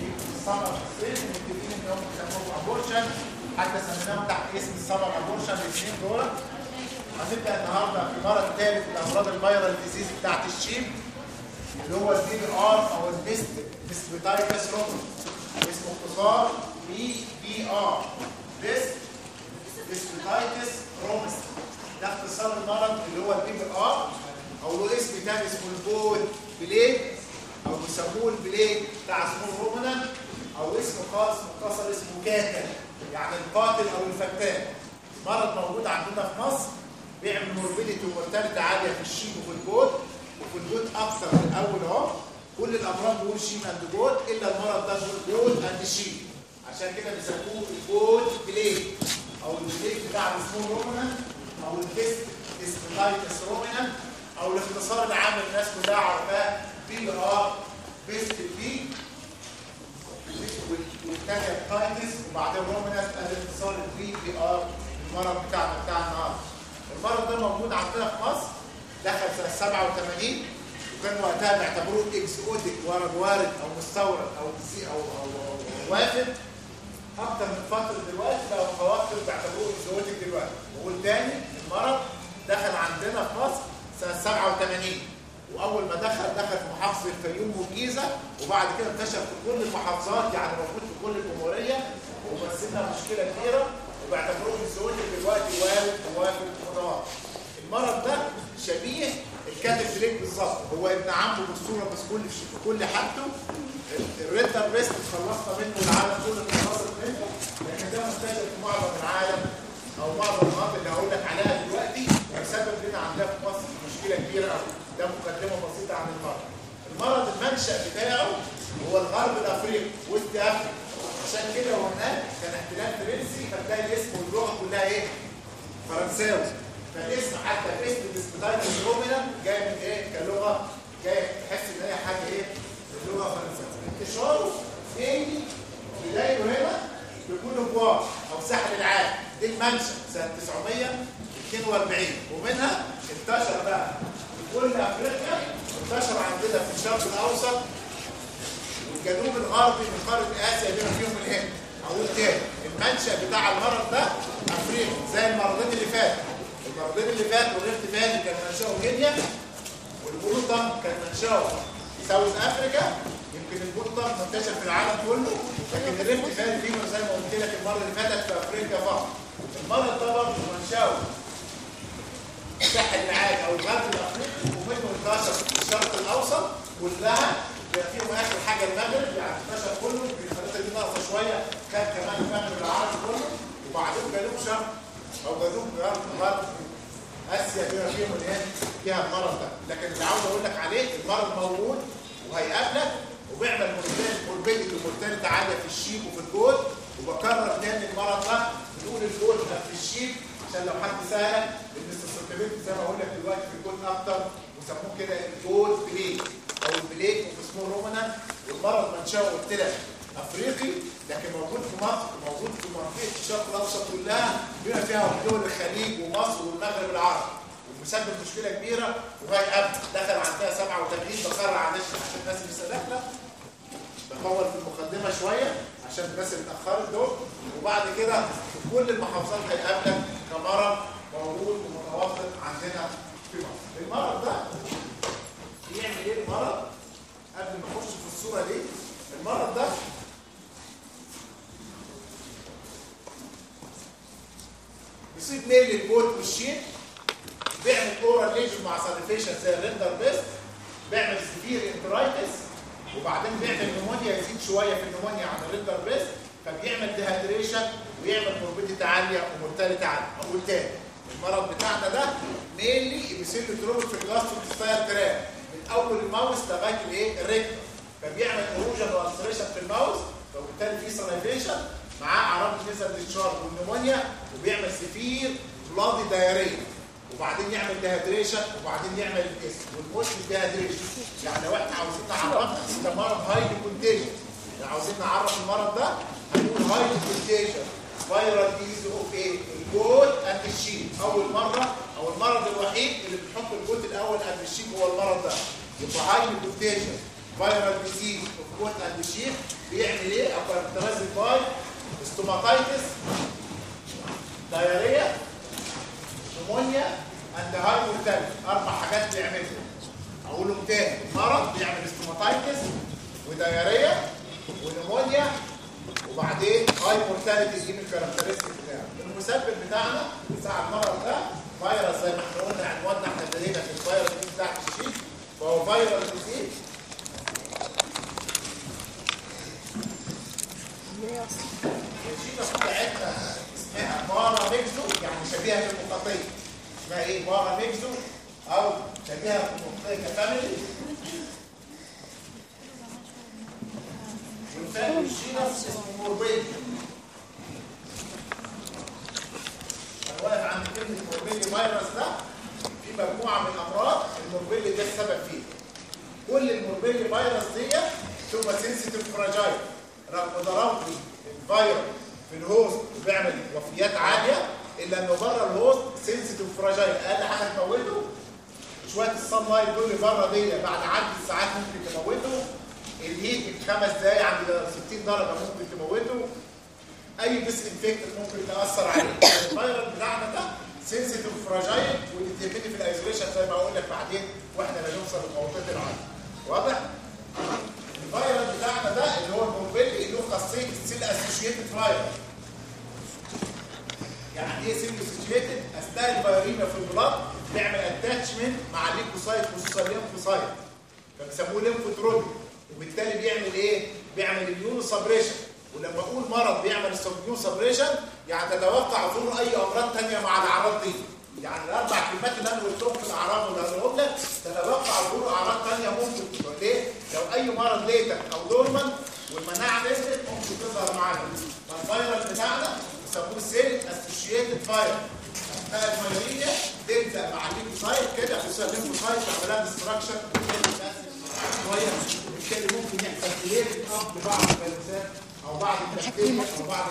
السمر والصيف ومتفقين ان هم بيسموهم ابورشن حتى سميناهم تحت اسم السمر ابورشن الاثنين دول هنبدا النهارده في المرض الثالث من امراض الفيرال ديزيز بتاعت الشيب اللي هو البي بي ار او البيست بيسبيتايتس رومن اسمه اختصار بي بي ار بيست بيسبيتايتس رومن ده اختصار المرض اللي هو البي بي ار او له اسم تاني اسمه البول بليد او بيسموه البليد بتاع اسمه الرومنان او اسم خاص مختصر اسمه كاتا يعني القاتل او الفتان مرض موجود عندنا في مصر بيعمل موربيديتي ومورتاليتي عاليه في الشيب وفي الجود وفي الجود اكثر من الاول اهو كل الامراض بيقول شيب اند جود الا المرض ده بيقول جود اند شيب عشان كده بيسموه الجود بليد او البليد بتاع اسمه رومنان او البيست اسبلايتس رومنان او الاختصار العام الناس كلها عارفاه بي ار بيست بي والثانيه تايتس وبعدين رومنس الاختصار البي بي ار المرض بتاعنا بتاع النهارده المرض ده موجود عندنا في مصر دخل سنه 87 وكان وقتها بيعتبروه اكزوتيك ورد وارد او مستورد او او او, أو, أو وافد اكتر من فتره دلوقتي بقى متوفر بيعتبروه اكزوتيك دلوقتي وقول تاني المرض دخل عندنا في مصر سنه 87 واول ما دخل دخل في محافظه الفيوم والجيزه وبعد كده انتشر في كل المحافظات يعني موجود في كل الجمهوريه ومثلنا مشكله كبيره وبيعتبروه الزوجي دلوقتي وارد ووافد متوافق المرض ده شبيه الكاتب دريك بالظبط هو ابن عمه بالصوره بس كل في كل حاجته الريدر بريست خلصنا منه العالم كله خلصت منه لكن ده منتشر في معظم العالم او معظم المناطق اللي هقول لك عليها دلوقتي وسبب لنا عندنا في مصر مشكله كبيره قوي ده مقدمه بسيطه عن المرض المرض المنشا بتاعه هو الغرب الافريقي وسط افريقيا عشان كده وهناك كان احتلال فرنسي فتلاقي الاسم واللغه كلها ايه فرنساوي فالاسم حتى الاسم ديسبيتايتس رومينا جاي من ايه كلغه جاي تحس ان هي حاجه ايه اللغه فرنساوي انتشاره تاني بدايته هنا بيكون بوار او ساحل العالم دي المنشا سنه 942 ومنها انتشر بقى في كل افريقيا انتشر عندنا في الشرق الاوسط والجنوب الغربي من قاره اسيا بما فيهم الهند اقول تاني المنشا بتاع المرض ده افريقيا زي المرضين اللي فاتوا المرضين اللي فاتوا والريفت فالي كان منشاه كينيا والبولوتم كان منشاه ساوث افريكا يمكن البولوتم منتشر في العالم كله لكن الريفت فالي فيه زي ما قلت لك المره اللي فاتت في افريقيا فقط المرض ده برضه منشاه الساحل العاج او الغرب الافريقي ومنه انتشر في الشرق الاوسط كلها فيهم اخر حاجه المغرب يعني انتشر كله في الخريطه دي ناقصه شويه خد كمان المغرب العربي كله وبعدين جنوب شرق او جنوب غرب غرب اسيا بما فيهم اللي هي فيها المرض ده لكن اللي عاوز اقول لك عليه المرض موجود وهيقابلك وبيعمل موربيديتي ومورتاليتي عاليه في الشيب وفي الجود وبكرر تاني المرض ده بنقول الجود في الشيب عشان لو حد سالك السسبتبيلتي زي ما اقول لك دلوقتي في الجود اكتر وسموه كده الجود بليك او البليك واسمه رومانا والمرض منشاه قلت لك افريقي لكن موجود في مصر موجود في منطقه الشرق الاوسط كلها بما فيها دول الخليج ومصر والمغرب العربي ومسبب مشكله كبيره وهي قبل دخل عندها 87 بقرر على عشان الناس اللي لسه داخله بطول في المقدمه شويه عشان الناس اللي اتاخرت دول وبعد كده في كل المحافظات هيقابلك كمرض موجود ومتوفر عندنا في مصر المرض ده بيعمل ايه المرض قبل ما اخش في الصوره دي المرض ده بيصيب ميل البوت والشين بيعمل اورال ليجن مع سالفيشن زي الريندر بيست بيعمل سيفير انترايتس وبعدين بيعمل نمونيا يزيد شويه في النمونيا عن الريندر بيست فبيعمل ديهايدريشن ويعمل موربيديتي عاليه ومورتاليتي عاليه اقول تاني المرض بتاعنا ده مينلي بيصير تروبك في الجاستريك ستايل تراك من اول الماوس لغايه الايه الريكتر فبيعمل اروجن والسريشن في الماوس فبالتالي في سلايفيشن معاه اعراض النسل ديشارج والنمونيا وبيعمل سفير بلادي دايريه وبعدين يعمل ديهايدريشن وبعدين يعمل الاسم والموت ديهايدريشن يعني لو احنا عاوزين نعرفها ده مرض هايلي كونتيجن يعني عاوزين نعرف المرض ده هنقول هايلي كونتيجن فايرال ديز اوف ايه الجود اند الشيب اول مره او المرض الوحيد اللي بنحط الجود الاول قبل الشيب هو المرض ده يبقى هايلي كونتيجن فيرال ديزيز اوف كوت اند شيف بيعمل ايه؟ كاركترايزد باي ستوماتايتس دايريا نمونيا اند هاي مورتاليتي اربع حاجات بيعملهم اقولهم تاني مرض بيعمل ستوماتايتس ودايريا ونمونيا وبعدين هاي مورتاليتي دي من الكاركترستيك بتاعه المسبب بتاعنا بتاع المرض ده فيروس زي ما احنا قلنا عنواننا احنا ابتدينا في الفيروس دي بتاعت الشيك فهو فيروس ديزيز الجينة بتاعتنا اسمها بارا ميكزو يعني شبيهة بالمقاطية اسمها ايه بارا ميكزو او شبيهة بالمقاطية كفاميلي والثاني الجينس اسمه موربيلي انا واقف عند كلمة موربيلي فيروس ده في مجموعة من الأمراض الموربيلي ده السبب فيها كل الموربيلي فيروس دي تبقى سنسيتيف فراجايل رغم ضربت الفيروس في الهوست وبيعمل وفيات عاليه الا انه بره الهوست سنسيتيف فراجايل اقل حاجه تموته شويه الصن لايت دول اللي بره دي بعد عدد الساعات ممكن تموته الهيت خمس دقايق عند 60 درجه ممكن تموته اي ديس انفكت ممكن تاثر عليه الفيروس بتاعنا ده سنسيتيف فراجايل ودي تهمني في الايزوليشن زي ما اقول لك بعدين واحنا بنوصل لموضوع العالم واضح؟ الفيروس بتاعنا ده اللي هو الموربيلي له خاصيه السيل اسوشيتد فيروس يعني ايه سيل اسوشيتد اثناء الفيريما في البلاد بيعمل اتاتشمنت مع الليمفوسايت خصوصا الليمفوسايت فبيسموه ليمفوتروبي وبالتالي بيعمل ايه؟ بيعمل اميون سبريشن ولما اقول مرض بيعمل اميون سبريشن يعني تتوقع ظهور اي امراض ثانيه مع الاعراض دي يعني الاربع كلمات اللي انا قلتهم في الاعراض واللي هقولهم لك تتوقع ظهور اعراض ثانيه ممكن تظهر ليه؟ لو اي مرض ليتك او دورمن والمناعه نزلت ممكن تظهر معانا فالفيروس بتاعنا بيسموه سيل اسوشيتد فايروس اثناء الفيروسيه تبدا مع الليمفوسايت كده خصوصا الليمفوسايت تعملها ديستراكشن شويه وبالتالي ممكن يحصل كلير اب لبعض الفيروسات او بعض البكتيريا او بعض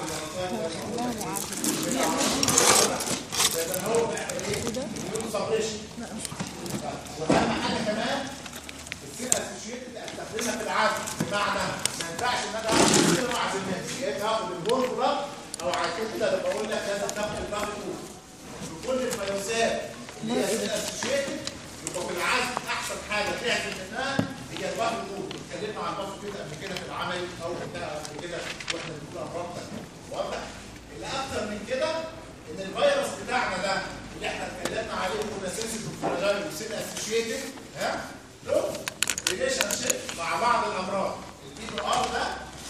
الفيروسات لان هو بيعمل ايه؟ بيقول سبريشن واهم حاجه كمان السيل اسوشيتد استخدمها في العزل بمعنى ما ينفعش ان انا اعمل اعزل نفسي يا اما اخد البول بلاد او عشان كده لما بقول لك لازم تاخد البلاد كله في كل الفيروسات اللي هي سيل اسوشيتد يبقى في العزل احسن حاجه تعزل منها هي البلاد كله اتكلمنا عن البلاد كده قبل كده في العمل او قبل كده واحنا بنقول امراض واضح اللي اكتر من كده ان الفيروس بتاعنا ده اللي احنا اتكلمنا عليه كنا سنسيتيف فراجايل وسيل اسوشيتد ها له ريليشن شيب مع بعض الامراض البي بي ار ده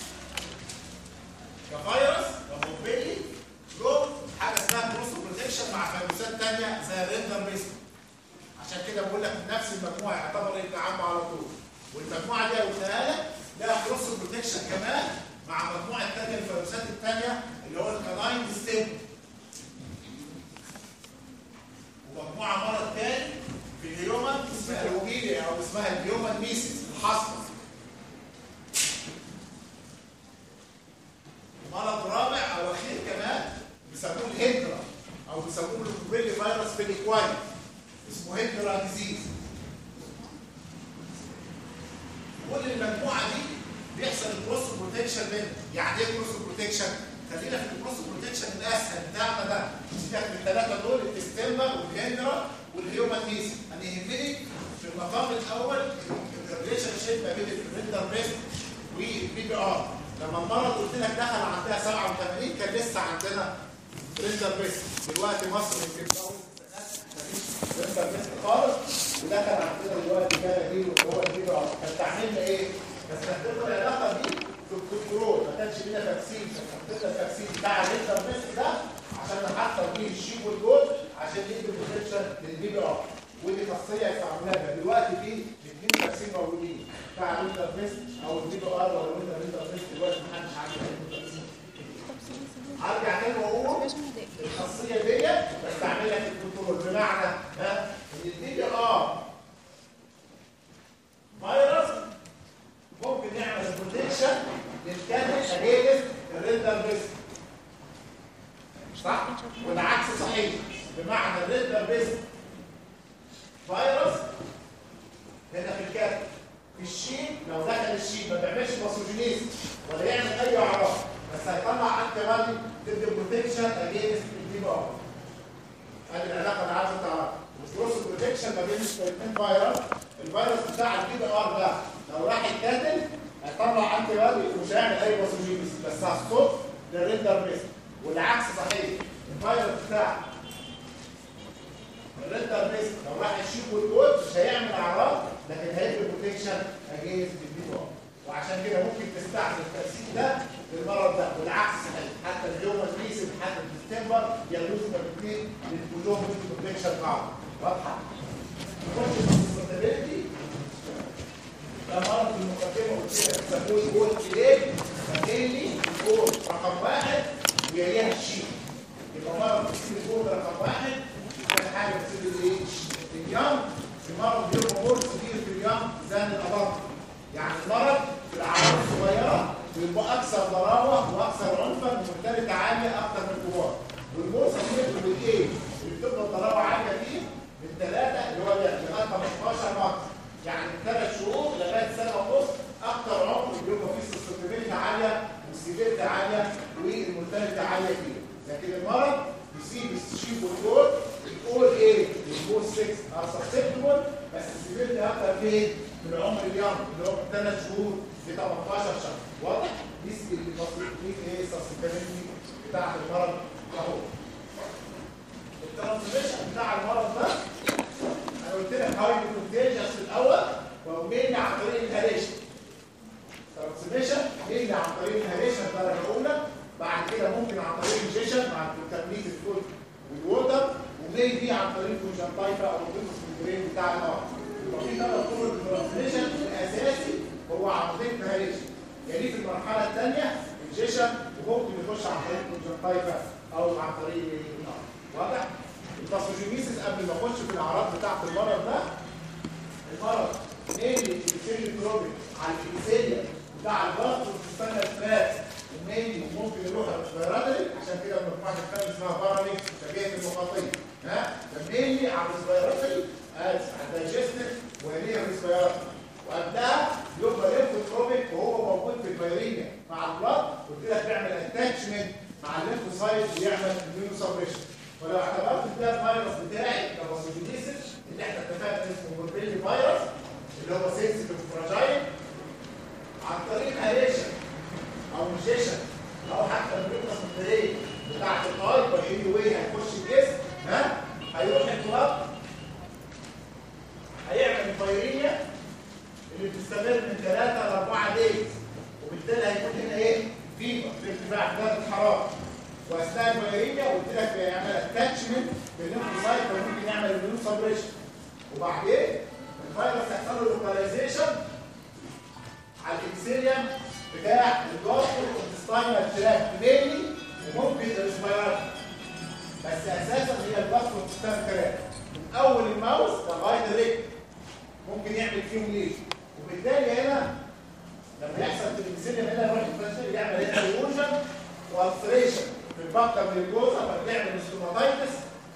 كفيروس وموبيلي له حاجه اسمها كروس بروتكشن مع فيروسات ثانيه زي الريندر بيست عشان كده بقول لك نفس المجموعه يعتبر ابن عم على طول والمجموعه دي قلتها لك لها كروس بروتكشن كمان مع مجموعه ثانيه الفيروسات الثانيه اللي هو الكناين ستيب ومجموعه مرض ثاني في الهيومن اسمها الوبيليا او اسمها الهيومن ميسيس الحصبه مرض رابع او اخير كمان بيسموه الهيدرا او بيسموه الوبيلي فيروس في الاكواين اسمه هيدرا ديزيز كل المجموعه دي بيحصل الكروس بروتكشن منه يعني ايه كروس بروتكشن خلينا في الكروس بروتكشن الاسهل بتاعنا ده سيبك من الثلاثه دول التستيما والهيدرا والهيومن ميسي انا يهمني في المقام الاول الريليشن شيب ما بين الريندر بريست والبي بي ار لما المرض قلت لك دخل عندها 87 كان لسه عندنا ريندر بريست دلوقتي مصر يمكن مفيش ريندر بريست خالص ودخل عندنا دلوقتي كده دي وهو البي بي ار كان تعملنا ايه؟ استخدمنا العلاقه دي في الكنترول ما كانش لينا تاكسين استخدمنا التاكسين بتاع الريندر بريست ده عشان نحصل بيه الشيب والجول عشان ندي بروتكشن للبي بي ار ودي خاصيه يستعملوها دلوقتي في اثنين تاكسين موجودين بتاع الريندر بريست او البي بي ار ولا الريندر بريست دلوقتي محدش عارف هرجع تاني واقول الخاصيه ديت بستعملها في الكنترول بمعنى ها ان البي بي ار فيروس ممكن يعمل بروتكشن للكامل اجينست الريندر بريست صح؟ والعكس صحيح بمعنى الريندر بريست فيروس هنا في الكاتب في الشين لو دخل الشيب ما بيعملش باثوجينيز ولا يعمل اي اعراض بس هيطلع انتي بادي تدي بروتكشن اجينست الدي ار ادي العلاقه اللي عايز تعرفها والكروس بروتكشن ما بين الاثنين فيروس الفيروس بتاع الدي ار ده لو راح يتقاتل هيطلع انتي بادي ومش هيعمل اي باثوجينيز بس هتصد للريندر بيست والعكس صحيح الفيروس بتاع الريندر بيست لو راح الشيب والجود مش هيعمل اعراض لكن هيدي بروتكشن اجينست الدي ار وعشان كده ممكن تستعمل التأثير ده للمرض ده والعكس صحيح حتى اليوم الريسن حتى الديسمبر يلوث الاثنين كلهم بروتكشن بعض واضحه نخش في السستينابيلتي ده مرض في المقدمه قلت لك بيسموه جول كليب فاكرني الجول رقم واحد ويليها الشيء يبقى مرض بتصير الجول رقم واحد ثاني حاجه بتصير الايه؟ اليوم في مرض بيبقى مور كبير في اليوم زي الاباط يعني المرض في الاعراض الصغيره بيبقى اكثر ضراوه واكثر عنفا ومرتبطه عاليه اكثر من الكبار والموسى بيبقى بالايه؟ اللي بتبقى الضراوه عاليه فيه من ثلاثه اللي هو لغايه 15 مره يعني من ثلاث شهور لغايه سنه ونص اكثر عنف بيبقى فيه السستينابيلتي عاليه والسيفيرتي عاليه والمرتبطه عاليه فيه لكن المرض بيسيب الشيب والكور الكور ايه؟ الكور 6 ار سسبتبل بس السيفيرتي اكثر فين؟ من عمر اليوم اللي هو من ثلاث شهور ل 18 شهر واضح؟ نسبه البسيط ايه السستينابيلتي بتاعت المرض اهو الترانسميشن بتاع المرض ده انا قلت لك هاي كونتيجس في الاول ومين عن طريق الهريشن ترانسميشن مين عن طريق الهريشن درجه اولى بعد كده ممكن عن طريق الجيشن مع تكميل الفود والووتر ومين دي عن طريق الكونجنتايفا او الديفوس ميمبرين بتاع الارض يبقى في ثلاث طرق الترانسميشن الاساسي هو عن طريق الهريشن يعني في المرحله الثانيه الجيشن وممكن يخش عن طريق الكونجنتايفا او عن طريق الارض واضح؟ الباثوجينيسيس قبل ما اخش في الاعراض بتاعت المرض ده المرض ايه اللي بيشيل الكروبين على الانسيه بتاع الضغط والسيستم الفات ومين ممكن يروح الريسبيراتوري عشان كده المجموعه الثانيه اسمها بارامي شبيهه المخاطيه ها فمينلي على الريسبيراتوري على الدايجستيف وهي الريسبيراتوري وقبلها يبقى ليمفوتروبيك وهو موجود في الفيرينيا مع البلاد قلت لك بيعمل اتاتشمنت مع الليمفوسايت ويعمل اميونو سبريشن ولو اعتبرت ده الفيروس بتاعي كباسوجينيسيس اللي احنا اتفقنا اسمه موربيلي فيروس اللي هو سينسيتيف فراجايل عن طريق الهريشن او الجيشن او حتى البريكس الطريق بتاعت الاي باي واي هيخش الجسم ها هيروح الكلاب هيعمل فيرينيا اللي بتستمر من 3 ل 4 دقايق وبالتالي هيكون هنا ايه؟ فيبر في ارتفاع درجه الحراره واثناء الفيرينيا قلت لك بيعمل اتاتشمنت بالليمفوسايت وممكن يعمل اميون سبريشن وبعدين الفيروس يحصل له لوكاليزيشن على الاكسيريوم بتاع الجاسترو انتستاينال تراك مينلي وممكن الريسبيرات بس اساسا هي الجاسترو انتستاينال تراك من اول الماوس لغايه الرجل ممكن يعمل فيهم ليه وبالتالي هنا لما يحصل في الاكسيريوم هنا يروح الفشل يعمل ايروجن والتريشن في البكتر من الجوزة فبيعمل ستوماتايتس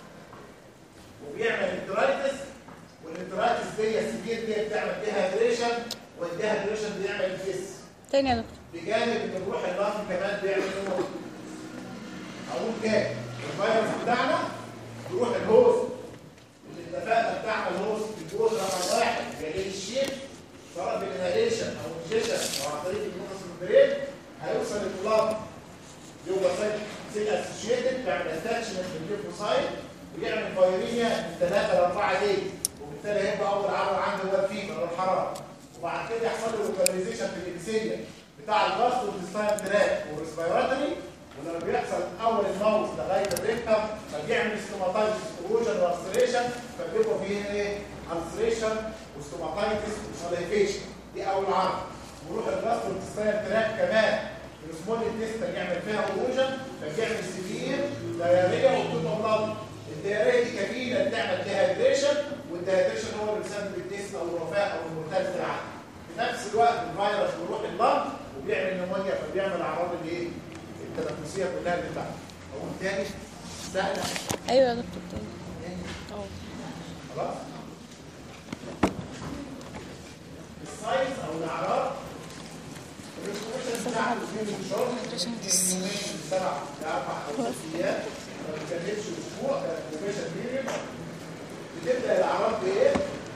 وبيعمل انترايتس والانترايتس دي السبير دي بتعمل ديهايدريشن والديهايدريشن بيعمل فيس تاني يا دكتور بجانب ان الروح اللافي كمان بيعمل نمو اقول كام الفيروس بتاعنا يروح الهوست اللي اتفقنا بتاعنا الهوست الجوز رقم واحد جاي الشيب سواء بالانهاليشن او الجيشن او عن طريق الموكس المبريد هيوصل للطلاب يبقى سيل اسوشيتد بيعمل اتاتشمنت للليفوسايت ويعمل فايرينيا من 3 ل 4 دقايق وبالتالي هيبقى اول عرض عنده هو الفيبر والحراره وبعد كده يحصل له لوكاليزيشن في الاكسيليا بتاع الباست والديستاين تراك والريسبيراتوري ولما بيحصل من اول الماوس لغايه الريكتم فبيعمل ستوماتايتس اروجن واستريشن فبيبقى فيه ايه؟ الستريشن وستوماتايتس وسلايفيشن دي اول عرض ويروح الباست والديستاين تراك كمان السمول انتستين يعمل فيها اروجن فبيعمل سيفير دايريا وبتبقى بلاد الدايريا دي كفيله تعمل ديهايدريشن والديهايدريشن هو اللي بيسبب التست او الوفاه او المرتد في العقل في نفس الوقت الفيروس بيروح اللنج وبيعمل نمونيا فبيعمل اعراض الايه؟ التنفسيه كلها اللي بتاعته اقول تاني سهله ايوه يا دكتور تاني اه خلاص السايز او الاعراض الريكومنديشن بتاعته في الشهر من يومين لسبع لاربع او ست ايام ما بتكملش اسبوع ده الانكوبيشن بيريد بتبدا الاعراض بايه؟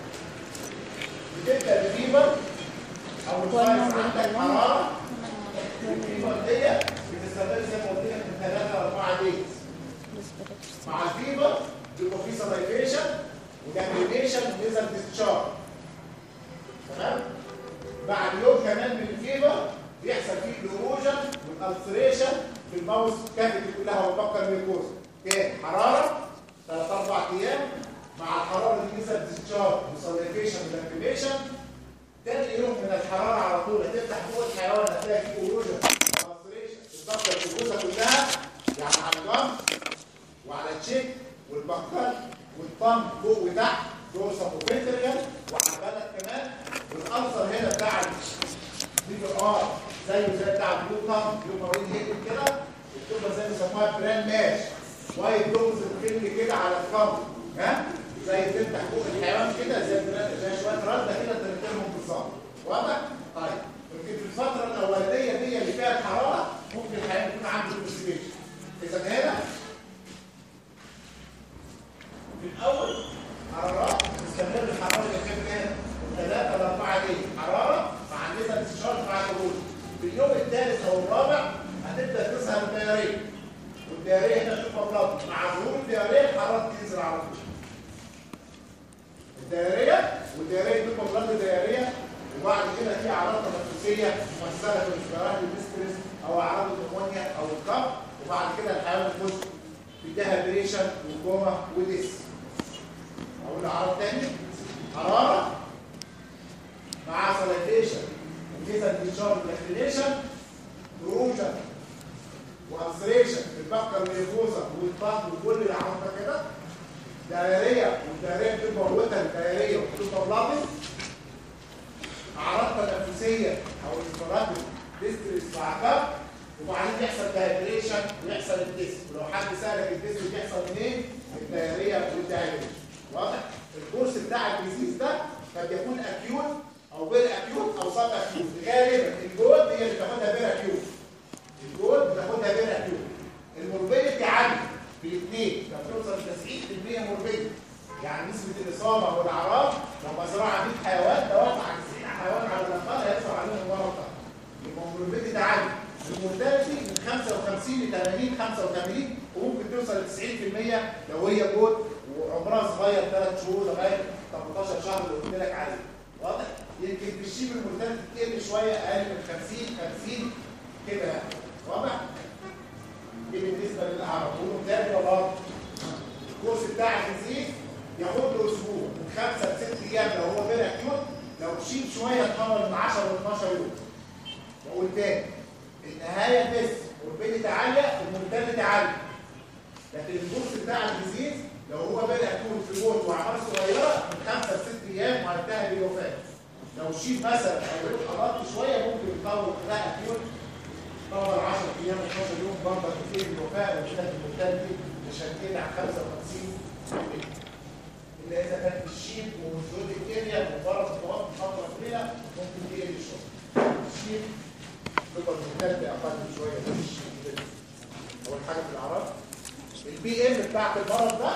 بتبدا بفيبر او الفايز عندك حراره الفيبر ديت بتستمر زي ما قلت لك من ثلاثه لاربعه ديز مع الفيبر بيبقى في سلايفيشن وجامينيشن ونيزل ديسشارج تمام بعد يوم كمان من الفيبر بيحصل فيه الايروجن والالسريشن في الماوس كافيتي كلها والبقه الميكوزا كام حراره 3 4 ايام مع الحراره دي نيزل ديسشارج وسلايفيشن وجامينيشن تاني يوم من الحراره على طول هتفتح فوق الحيوان هتلاقي فيه ايروجن والالسريشن الضغط الميكوزا كلها يعني على جنب وعلى التشيك والبقال والطن فوق وتحت دورسم وفنتريال وعلى البلد كمان والألسر هنا بتاع الفيجر ار زيه زي بتاع البلو طن بلو مارين هيك كده بتبقى زي ما بيسموها بران ماش وايت دوز الفيلم كده على الكم ها زي تفتح فوق الحيوان كده زي بران زي شويه رده كده تركبهم بالظبط واضح؟ طيب يمكن في الفتره الاولانيه دي اللي فيها الحراره ممكن الحيوان يكون عنده كونستيبيشن اذا هنا في الاول حرارات تستمر الحراره اللي كانت كام؟ ثلاثة ل 4 دقايق حراره مع النسبه استشارة مع الخروج في اليوم الثالث او الرابع هتبدا تظهر الدياريه والدياريه هنا تبقى بلط مع ظهور الدياريه الحراره تنزل على طول الدياريه والدياريه تبقى بلط دياريه وبعد كده في اعراض تنفسيه مؤثره في الاسبرات الديستريس او اعراض النمونيا او الكف وبعد كده الحيوان يخش في ديهايدريشن وكوما وديس اقول اعراض تاني حراره مع سلايفيشن وكيزا ديشارج لاكتيليشن بروجن والسريشن في البقه الميكوزا والبطن وكل الاعراض ده كده دايريه والدايريه بتبقى وتر دايريه وبتبقى بلابس اعراض تنفسيه او الاسبراتيك ديستريس مع كف وبعدين يحصل دايريشن ويحصل الديسك ولو حد سالك الديسك بيحصل منين الدايريه والدايريه واضح الكورس بتاع الديزيز ده قد يكون اكيوت او بير اكيوت او سب اكيوت غالبا الجود هي اللي بتاخدها بير اكيوت الجود بتاخدها بير اكيوت الموربيديتي عاليه بالاثنين لو توصل ل 90% موربيديتي يعني نسبه الاصابه والاعراض لو مزرعه 100 حيوان ده وقع 90 حيوان على الاقل هيحصل عليهم المرض ده يبقى الموربيديتي عاليه المورتاليتي من 55 ل 80 85 وممكن توصل ل 90% لو هي جود وعمرها صغير 3 شهور لغايه 18 شهر اللي قلت لك عليه واضح يمكن في الشيب المورتاليتي تقل شويه اقل من 50 50 كده يعني واضح دي بالنسبه للاعراض والمورتاليتي برضه الكورس بتاع الديزيز ياخد له اسبوع من 5 ل 6 ايام لو هو بير اكيوت لو شيب شويه تطول من 10 ل 12 يوم واقول تاني النهايه بس والبيت عاليه والمورتاليتي عاليه لكن الكورس بتاع الديزيز لو هو بدا يكون في موت واعمار صغيره من 5 ل 6 ايام وهينتهي بالوفاه لو الشيب مثلا او قربت شويه ممكن يطول لا اكيوت طول 10 ايام 12 يوم برضه كتير بالوفاه لو كانت المورتاليتي مش هتزيد عن 55 الا اذا كانت الشيب ومنذ الكيمياء مجرد خطوات فتره طويله ممكن تقل شويه الشيب تبقى المورتاليتي اقل شويه من الشيب اول حاجه في الاعراض البي ام بتاعت المرض ده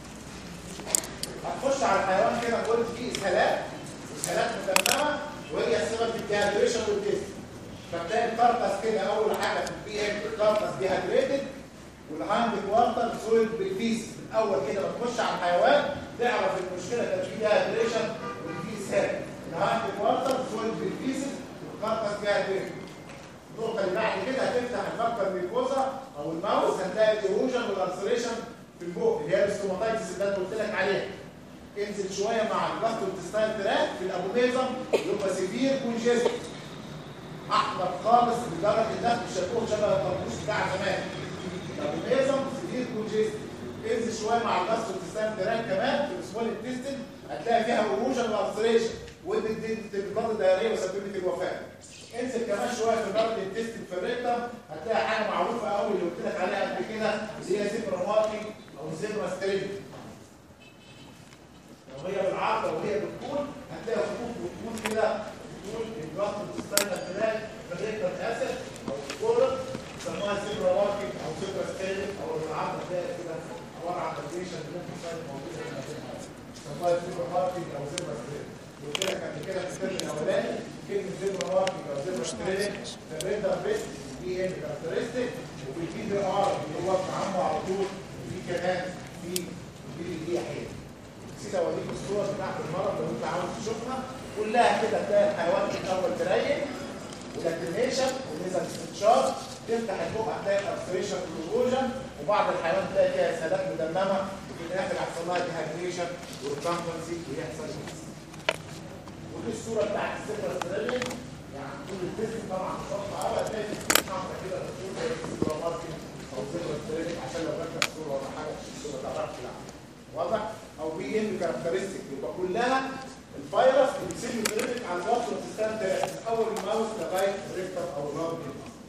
هتخش على الحيوان كده قلت فيه اسهالات اسهالات مدمره وهي السبب في الديهايدريشن والديست فتلاقي الكارتس كده اول حاجه في البي ام الكارتس ديهايدريتد والهاند كوارتر سويد بالبيس من اول كده ما تخش على الحيوان تعرف المشكله كانت في ديهايدريشن والفي اسهال الهاند كوارتر سويد بالبيس والكارتس ديهايدريتد النقطة اللي بعد كده هتفتح الفكر الميكوزا او الماوس هتلاقي الايروجن والارسليشن في البوق اللي هي الاستوماتايتس اللي انا قلت لك عليها انزل شويه مع الجاستروانتستاين تراك في الابوميزم يبقى سيفير كونجيست احمر خالص لدرجه الناس مش هتكون شبه الطربوش بتاع زمان الابوميزم سيفير كونجيست انزل شويه مع الجاستروانتستاين تراك كمان في السمول انتستين هتلاقي فيها ايروجن وارسليشن ودي بتضاد الدايريه وسببت الوفاه انزل كمان شويه في درجه التست في الريكتم هتلاقي حاجه معروفه قوي اللي قلت لك عليها قبل كده اللي هي زبرا واقي او زبرا سترينج لو هي بالعرض وهي بالطول هتلاقي خطوط بالطول كده دايما تلاقي الريكتال اسيد او الكولر يسموها سيبرا واكينج او سيبرا ستيلك او العظم تلاقي كده عباره عن فيبريشن اللي ممكن تكون موجوده في المكان يسموها سيبرا واكينج او سيبرا ستيلك وقلت لك قبل كده في الفيلم الاولاني كلمه سيبرا واكينج او سيبرا ستيلك الريندر بيست دي ان كاركترستيك وفي البي دي ار اللي هو عنه على طول وفي كمان في البي دي حاجه نسيت اوريك الصور بتاعت المرض لو انت عاوز تشوفها كلها كده تلاقي الحيوان في الاول تريح ولاكريميشن ونزل استنشاق تفتح البق هتلاقي ابستريشن كلوجن وبعض الحيوان تلاقي فيها اسهالات مدممه وفي الاخر يحصل لها ديهايدريشن والكامبنسي ويحصل كده ودي الصوره بتاعت السيبرا ستريلين يعني طول الجسم طبعا شرط قوي هتلاقي في حمرا كده بتقول زي السيبرا ماركت او سيبرا ستريلين عشان لو جات لك صوره ولا حاجه الصوره تعرف تلعب واضح او بي ام كاركترستيك يبقى كلها الفيروس اللي بيسيب تريفك على الوقت وتستمتع من اول الماوس لغايه الريكتر او اللارج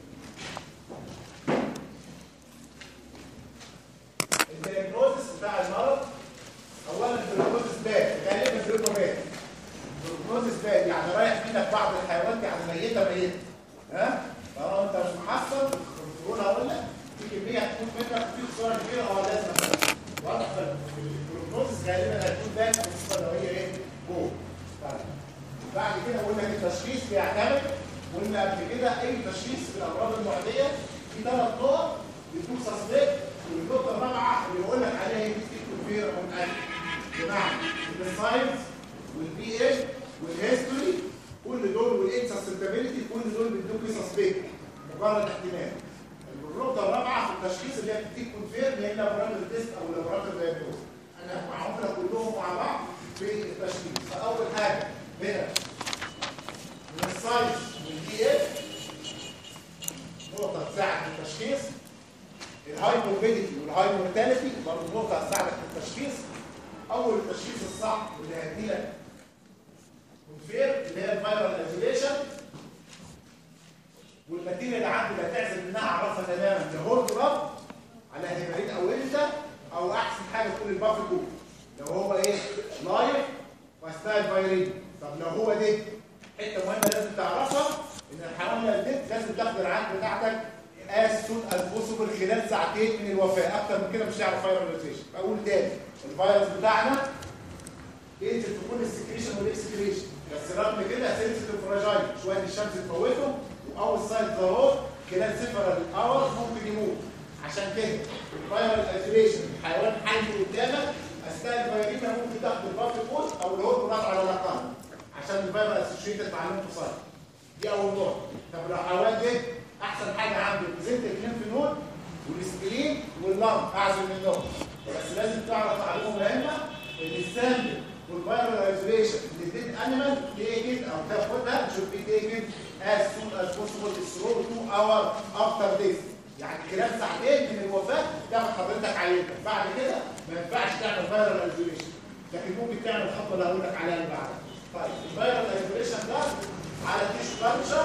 الدياجنوزس بتاع المرض اولا الدياجنوزس باد غالبا بيبقى باد الدياجنوزس باد يعني رايح منك بعض الحيوانات يعني ميته ميته ها طالما انت مش محصل الكنترول هقول لك في كميه هتكون منك وفي خساره كبيره اه لازم أفهم. واضح البروجنوزس غالبا هيكون باد بالنسبه لو هي ايه جوه طيب. بعد كده قلنا التشخيص بيعتمد قلنا قبل كده اي تشخيص في الامراض المعديه في ثلاث نقط بيكون سسبكت والنقطه الرابعه اللي بقول لك عليها هي فير اون بمعنى الساينس والبي ام والهيستوري كل دول والانسستابيلتي كل دول بيدوك سسبكت مجرد احتمال النقطه الرابعه في التشخيص اللي هي بتديك كونفيرم يا اما لابوراتوري تيست او لابوراتوري دايجنوز انا معاهم لك كلهم مع بعض في التشخيص فاول حاجه هنا من السايز والدي اف نقطه تساعد في التشخيص الهايبوفيديتي والهايبورتاليتي برضه نقطه هتساعدك في التشخيص اول التشخيص الصح اللي هيدي لك كونفير اللي هي الفايرال ايزوليشن والماتيريال اللي عندي اللي هتعزل منها اعرفها تماما ده هولد راب على هيبريد او انت او احسن حاجه تكون البافي كوب لو هو ايه لايف وستايل فايرين طب لو هو دي حته مهمه لازم تعرفها ان الحيوان اللي دي لازم تاخد العين بتاعتك as soon as possible خلال ساعتين من الوفاه اكتر من كده مش هيعرف فايراليزيشن اقول تاني الفيروس بتاعنا بينزل في كل السكريشن والاكسكريشن بس رغم كده سنسيتيف فراجايل شويه الشمس تموته واول سايت ظهور خلال سيفرال اورز ممكن يموت عشان كده الفايرال ايزوليشن الحيوان حي قدامك اثناء الفيروس ممكن تاخد البافي كوت او الهورمون نقطع على الاقل عشان الفيروس اسوشيتد مع الليمفوسايت دي اول نقطه طب لو حيوان ده احسن حاجه عنده بريزنت الليمف نود والسبلين واللام اعزل منهم بس لازم تعرف معلومه مهمه ان السامبل والفيرال ايزوليشن للديد انيمال تيكن او تاخدها should be taken as soon as possible through 2 hour after this يعني خلال ساعتين من الوفاه تاخد حضرتك عينتك بعد كده ما ينفعش تعمل فيرال ايزوليشن لكن ممكن تعمل الخطوه اللي هقول لك عليها اللي بعدها طيب الفيرال ايزوليشن ده على تيشو كالتشر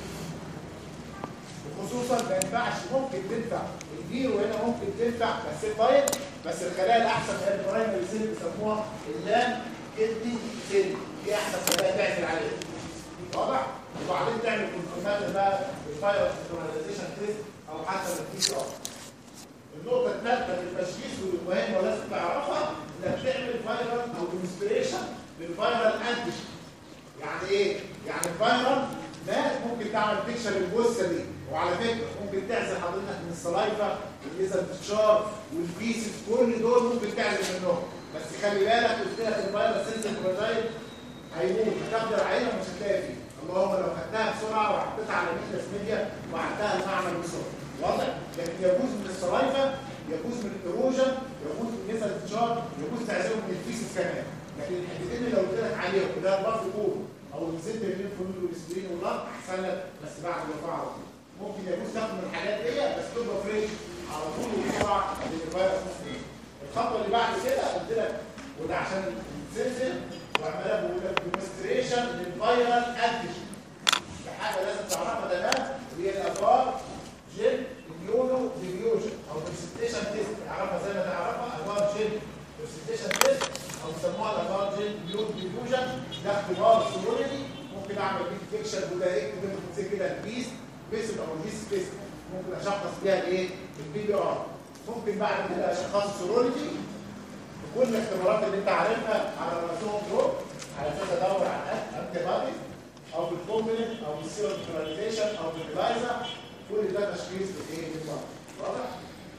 وخصوصا ما ينفعش ممكن تنفع الفيرو هنا ممكن تنفع بس طيب بس الخلايا الاحسن هي البرايمري سيل بيسموها اللام كدني سيل دي احسن خلايا تعزل عليها واضح وبعدين تعمل كونفيرمات بقى بالفايروس نورماليزيشن تيست او حتى بالتي سي ار النقطه الثالثه في التشخيص والمهمه ولازم تعرفها انك تعمل فايرال او ديمونستريشن للفايرال انتيجين يعني ايه يعني الفايرال مات ممكن تعمل بيكشر الجثه دي وعلى فكره ممكن تعزل حضرتك من السلايفا والليزر تشار والبيسز كل دول ممكن تعزل منهم بس خلي بالك قلت لك الفيروس سيلز فراجايل هيموت هتاخد العينه ومش هتلاقي فيه اللهم لو خدتها بسرعه وحطيتها على ميكلاس ميديا وعدتها المعمل بسرعه واضح لكن يجوز من السلايفا يجوز من الايروجن يجوز من الليزر تشار يجوز تعزلهم من البيسز كمان لكن الحتتين اللي قلت لك عليهم اللي هي الباف كور او الزد الليمف نود والسبرين واللارج احسن لك بس بعد الوفاه على طول ممكن يجوز تاخد من الحاجات دي بس تبقى فريش على طول وبسرعه لان الفيروس ممكن الخطوه اللي بعد كده قلت لك وده عشان تنزل وعماله بقول لك ديمونستريشن للفيرال انتيجين دي حاجه لازم تعرفها تمام وهي الافار جين اميونو ديفيوجن او برسبتيشن تيست تعرفها زي ما تعرفها افار جين برسبتيشن تيست او بيسموها الافار جين اميونو ديفيوجن ده اختبار سيرولوجي ممكن اعمل بيه فيكشن وده ايه ممكن تصير كده البيس بيسد او البيس بيس ممكن اشخص بيها الايه البي بي ار ممكن بعد كده اشخص سيرولوجي كل الاختبارات اللي انت عارفها على الرسوم دول على اساس ادور على انتي بادي او بالكومبلنت او بالسيرو نيوتراليزيشن او بالإلايزا كل ده تشخيص بالايه بالمرض واضح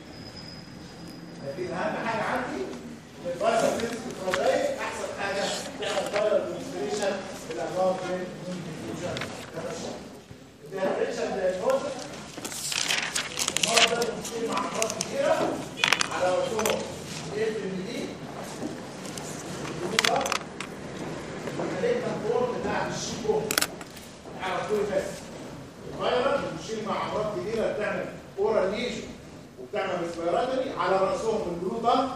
لكن اهم حاجه عندي ان الفيروس الفرازاي احسن حاجه تعمل فايرال كونسبريشن بالانواع من الديفيوجن الديفرنشال دايجنوستيك المرض ده بيصير مع امراض كتيره على رسوم ايه في دي المالجنت فورم بتاع الشيكو على طول بس الفيروس بتشيل مع امراض كتيره بتعمل اورال ليجن وبتعمل ريسبيراتوري على راسهم الجلوطه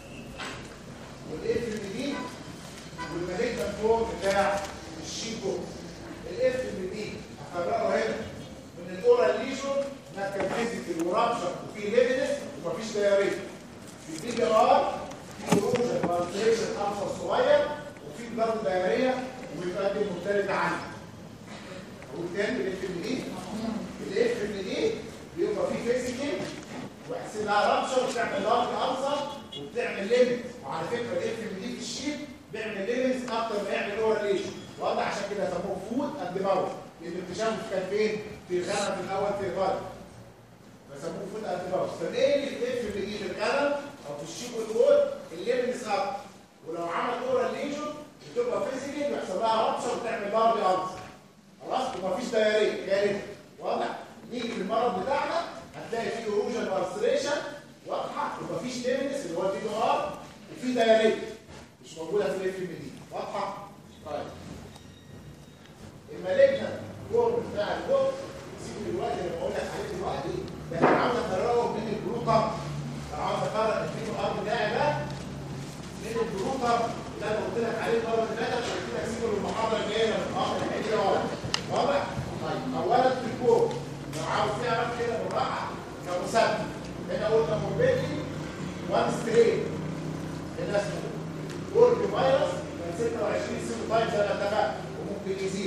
والاف ام دي والمالجنت فورم بتاع الشيكو الاف ام دي هفرقه هنا من الاورال ليجن انها كان فيزيكال ورابشر وفي ليفنس ومفيش دايريه في البي بي ار في اروجن فالتريشن ابصر صغير وفي بلاد دايريه وبيتقدم مختلفه عنها والتاني الاف ام دي الاف ام دي بيبقى فيه فيزيكال ويحسب لها رابشر وبتعمل لارج ابصر وبتعمل ليميت وعلى فكره الاف ام دي في الشيت بيعمل ليميتس اكتر ما يعمل اورال ليشن واضح عشان كده سموه فود اند ماوث لان الاكتشاف كان فين؟ في الغنم في الاول في الغرب فسموه فود اند ماوث فايه اللي الاف ام دي في الغنم او في الشيك والوود الليميتس اكتر ولو عمل اورال ليشن بتبقى فيزيكال ويحصل لها رابشر وتعمل لارج ابصر خلاص ومفيش دايريه جاري واضح نيجي للمرض بتاعنا هتلاقي فيه اروجن والستريشن واضحه ومفيش ليميتس اللي هو الدي ار وفي دايريه مش موجوده في الاف ام دي واضحه طيب المالجنت فورم بتاع البوك سيبه دلوقتي اللي بقول لك عليه دلوقتي ده انا عاوز افرقه من الجلوكم انا عاوز افرق الدي ار بتاعي ده من الجلوكم اللي انا قلت لك عليه المره اللي فاتت قلت لك سيبه للمحاضره الجايه لما اخر الحته واضح واضح طيب اولا في الكور لو عاوز تعرف كده بالراحه كمثبت هنا قلنا موربيدي وان ستريت هنا اسمه ورك فيروس من 26 سيتو تايب زي ما اتفقنا وممكن يزيد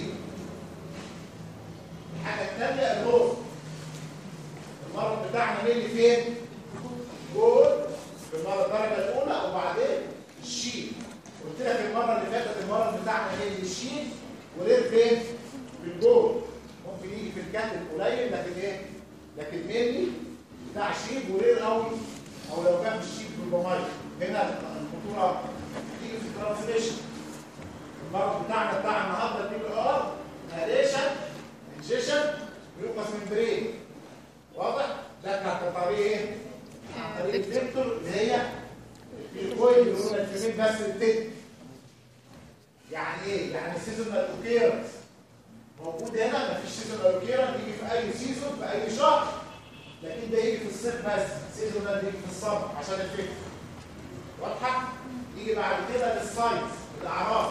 الحاجه الثانيه الروز المرض بتاعنا مين فين؟ جول في المره الدرجه الاولى وبعدين الشيل قلت لك المره اللي فاتت المرض بتاعنا مين الشيل وليه فين؟ في الجول ممكن يجي في الكاتب قليل لكن ايه؟ لكن مينلي بتاع شيب ورير قوي او لو كان في الشيب بالبمايل هنا الخطوره تيجي في الترانسليشن المرض بتاعنا بتاع النهارده البي بي ار هاليشن انجيشن ميوكاس ممبرين واضح؟ ده كان عن طريق ايه؟ عن طريق الفيكتور اللي هي الكويل اللي قلنا الفيمين بس التك يعني ايه؟ يعني السيزونال اوكيرنس موجود هنا مفيش سيزونال اوكيرنس يجي في اي سيزون في اي شهر لكن ده يجي في الصيف بس سيزونال يجي في الصيف عشان الفكر واضحه يجي بعد كده للساينس الاعراض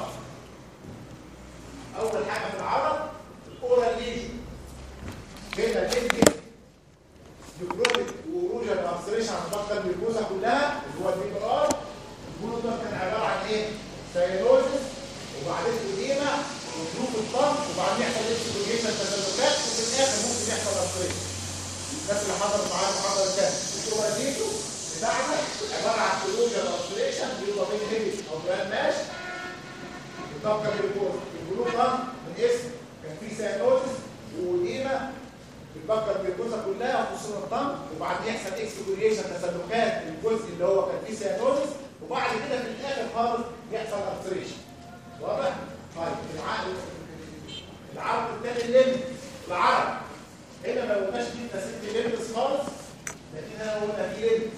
اول حاجه في العرض الاورال ليجن هنا تنتج نيكروتيك وروجن ابستريشن عن الضغط الجلوكوزا كلها اللي هو البي بي ار الجلوكوز ده كان عباره عن ايه؟ سيروزس وبعدين اديمه وظروف الطن وبعدين يحصل اكسبلوجيشن تسلسلات وفي الاخر ممكن يحصل ابستريشن الناس اللي حضرت معانا المحاضره اللي فاتت الكوبراتيتو بتاعنا عباره عن كلوجر اوبستريشن بيبقى بين هيبس او جراند ماش بتبقى الجلوكوز الجلوكوز ده من اسم كان فيه سيانوزس وقيمه بتبقى الجلوكوزا كلها خصوصا الطن وبعدين يحصل اكسبلوجيشن تسلخات الجزء اللي هو كان فيه سيانوزس وبعد كده في الاخر خالص يحصل ابستريشن واضح؟ طيب العقل العرض الثاني الليمت العرض هنا ما قلناش دي ست ليمتس خالص لكن هنا قلنا في ليمتس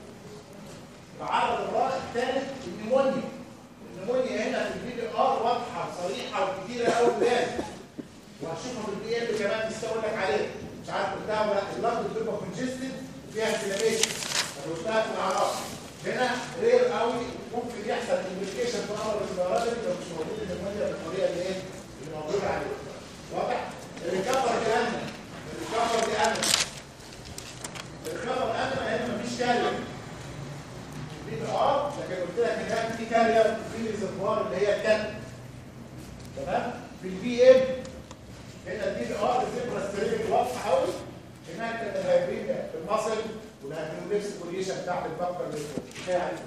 العرض الرابع الثالث النمونيا النمونيا هنا في البي بي ار واضحه وصريحه وكتيره قوي لازم وهشوفها في البي ال كمان لسه اقول لك عليها مش عارف قلتها ولا اللفظ بتبقى كونجستد وفيها انفلاميشن انا قلتها في الاعراض هنا رير قوي ممكن يحصل امبليكيشن في امر السيارات لو مش موجود النمونيا بالطريقه اللي ايه اللي موجوده عليها واضح الريكفر دي امن الريكفر دي امن الريكفر امن هنا مفيش كارير دي اه لكن قلت لك ان في كارير في ريزرفوار اللي هي الكاتب تمام في البي ام هنا الدي بي ار واصل والهيدروليكس كوليشن بتاعت البنكر اللي فوق كفايه عليكم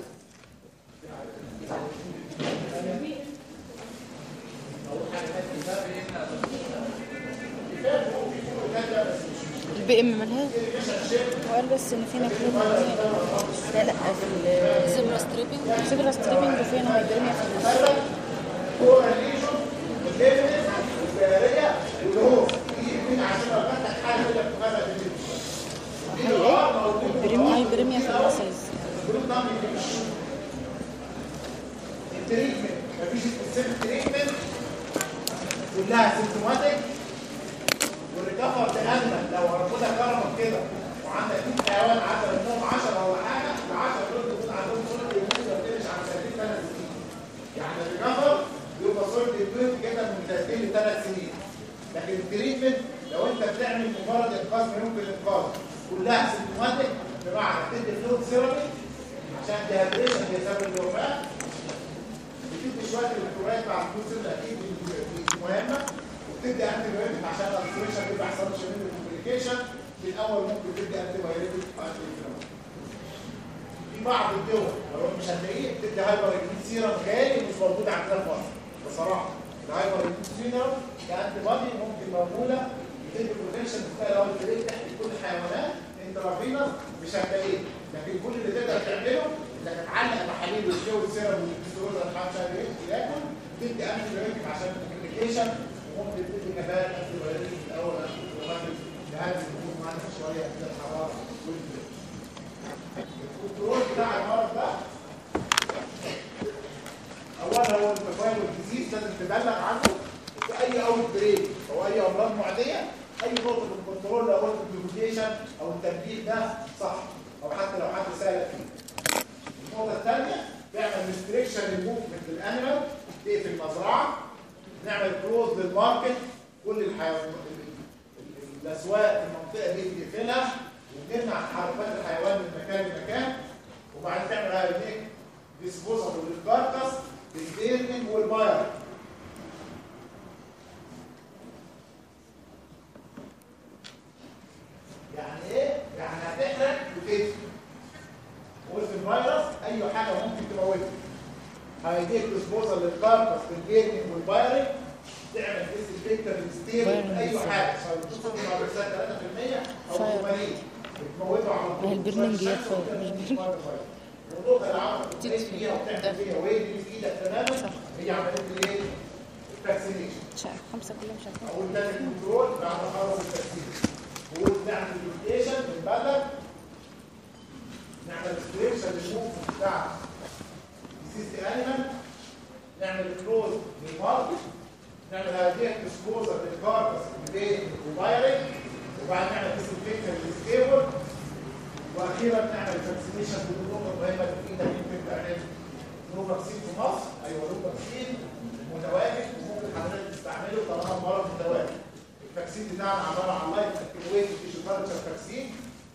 اول حاجه كفايه فوق في فوق كده بس مش البي ام مالها هو قال بس ان فينا كلوب لا لا في الزبرا ستريبنج زبرا ستريبنج وفينا هيدرميا في النص كورليشن والديفينيت والبياريه والهوف دي من عشان لو فتح حاجه كده بتغرق هيبرميا هيبرميا في المسلز التريتمنت مفيش سبيسيفيك تريتمنت كلها سيمتوماتيك والريكفر تأمن لو هناخدها كرمك كده وعندك 100 حيوان عدد منهم 10 ولا حاجه ال 10 دول بيكون عندهم صوره الوجود ما بتقلش عن سنتين ثلاث سنين يعني الريكفر بيبقى صوره الوجود كده من سنتين لثلاث سنين لكن التريتمنت لو انت بتعمل مجرد انقاذ ما يمكن انقاذه كلها سيمتوماتيك بمعنى بتدي فلويد ثيرابي عشان ديهايدريشن هي سبب الوفاه بتدي شويه الكترولايت مع الفلويد ثيرابي اكيد دي مهمه وبتدي انتي بايوتيك عشان الالتريشن ما يحصلش منه كومبليكيشن في الاول ممكن تدي انتي بايوتيك في بعض الدول لو مش هتلاقيه بتدي هايبر سيرم غالي مش موجود عندنا في مصر بصراحه الهايبر سيرم كانتي بادي ممكن موجوده بتدي بروتكشن في الاول تلاقيه تحت كل الحيوانات انت رافينا مش هتلاقيه لكن كل اللي تقدر تعمله انك تعلق محاليل والفلويد سيرم والكسترول والحاجات مش عارف ايه ياكل تدي انتي بايوتيك عشان الكومبليكيشن وممكن تدي كمان انتي بايوتيك في الاول عشان تغير لهذا الهجوم معانا شويه من الحراره والبرد الكنترول بتاع المرض ده اولا هو التفاعل والديزيز لازم تبلغ عنه في اي اوت بريك او اي امراض معديه اي نقطه في الكنترول لو قلت الدوكيشن او التنبيه ده صح او حتى لو حد سالك فيه النقطه الثانيه تعمل ريستريكشن للموفمنت للانيمال تقفل المزرعه نعمل كلوز للماركت كل الحيوانات الاسواق في المنطقه دي بتقفلها وبنمنع حركات الحيوان من مكان لمكان وبعدين تعمل هايديك ديسبوزل للكاركس بالبيرنج والباير يعني ايه؟ يعني هتحرق وتقتل قلت الفيروس اي حاجه ممكن تموتها هيديك ديسبوزل للكاركس بالبيرنج والبايرنج تعمل ديسبيكتر ستيل اي حاجه سواء تصل مع بكسات 3% او 80 بتموته على طول هي البرلينج هي الفاير، مش برلينج. النقطه اللي عملت بتعمل فيها وبتعمل فيها ويجري في ايدك تماما هي عمليه الايه؟ الفاكسينيشن مش عارف خمسة كلها مش عارفة اول ده الكنترول بعد ما خلص التكسير ونعمل دوكيشن بنبلغ نعمل ستريكشن للموفمنت بتاع ديزيز انيمال نعمل كلوز للماركت نعمل هذه ديسبوزر للكاركس بين وفايرنج وبعدين نعمل ديسنفكشن للستيبل واخيرا نعمل فاكسينيشن بالنقطه المهمه اللي في ايدك يمكن تعمل نو فاكسين في مصر ايوه نو فاكسين متواجد وممكن حضرتك تستعمله طالما المرض متواجد الفاكسين بتاعنا عباره عن لايف اكتيويت تيشو كالتشر فاكسين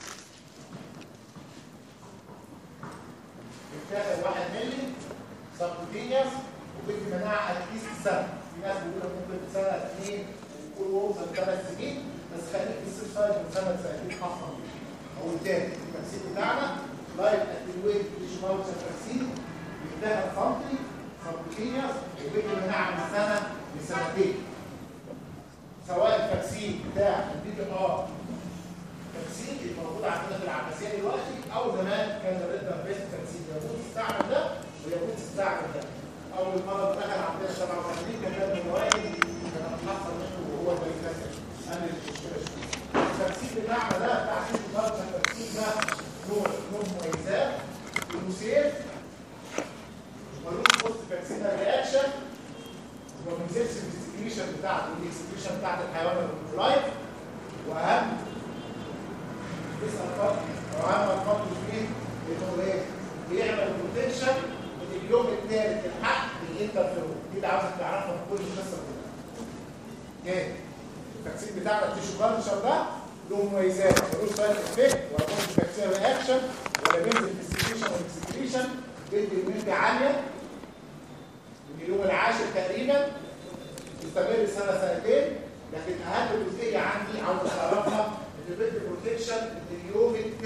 بيتاخد 1 مللي سبكوتينيوس وبيدي مناعه اتليست سنه في ناس بيقولوا ممكن سنه اثنين ويكون وصل ثلاث سنين بس خليك في السيف سايد من سنه لسنتين خاصه او الثاني الفاكسين بتاعنا لايف اكتيويت تيشو كالتشر فاكسين بيتاخد سنتي سبكوتينيوس وبيدي مناعه من سنه لسنتين سواء الفاكسين بتاع البي بي ار فاكسين اللي موجود عندنا في العباسيه دلوقتي او زمان كان الريد بيست فاكسين يجوز تستعمل ده ويجوز تستعمل ده اول مره دخل عندنا 87 كان ده المواعيد كان بنحصل منه وهو اللي بيكسر انا المشكله شويه الفاكسين بتاعنا ده بتاع سيف الفرق الفاكسين ده له له مميزات انه سيف ملوش بوست فاكسين رياكشن وما بينزلش الاكسكريشن بتاعته الاكسكريشن بتاعت الحيوان اللايف واهم اسال فضل واهم الفضل فيه انه ايه بيعمل بروتكشن من اليوم الثالث الحق للانترفيرون دي اللي عاوزك تعرفها في كل القصه كلها تاني الفاكسين بتاعنا التيشو كالتشر ده له مميزات ملوش سايد افكت ولا بوست فاكسين رياكشن ولا بينزل الاكسكريشن والاكسكريشن بيدي اميونيتي عاليه من اليوم العاشر تقريبا تستمر سنه سنتين لكن اهم جزئيه عندي عاوز اعرفها ان بيدي بروتكشن من اليوم الثالث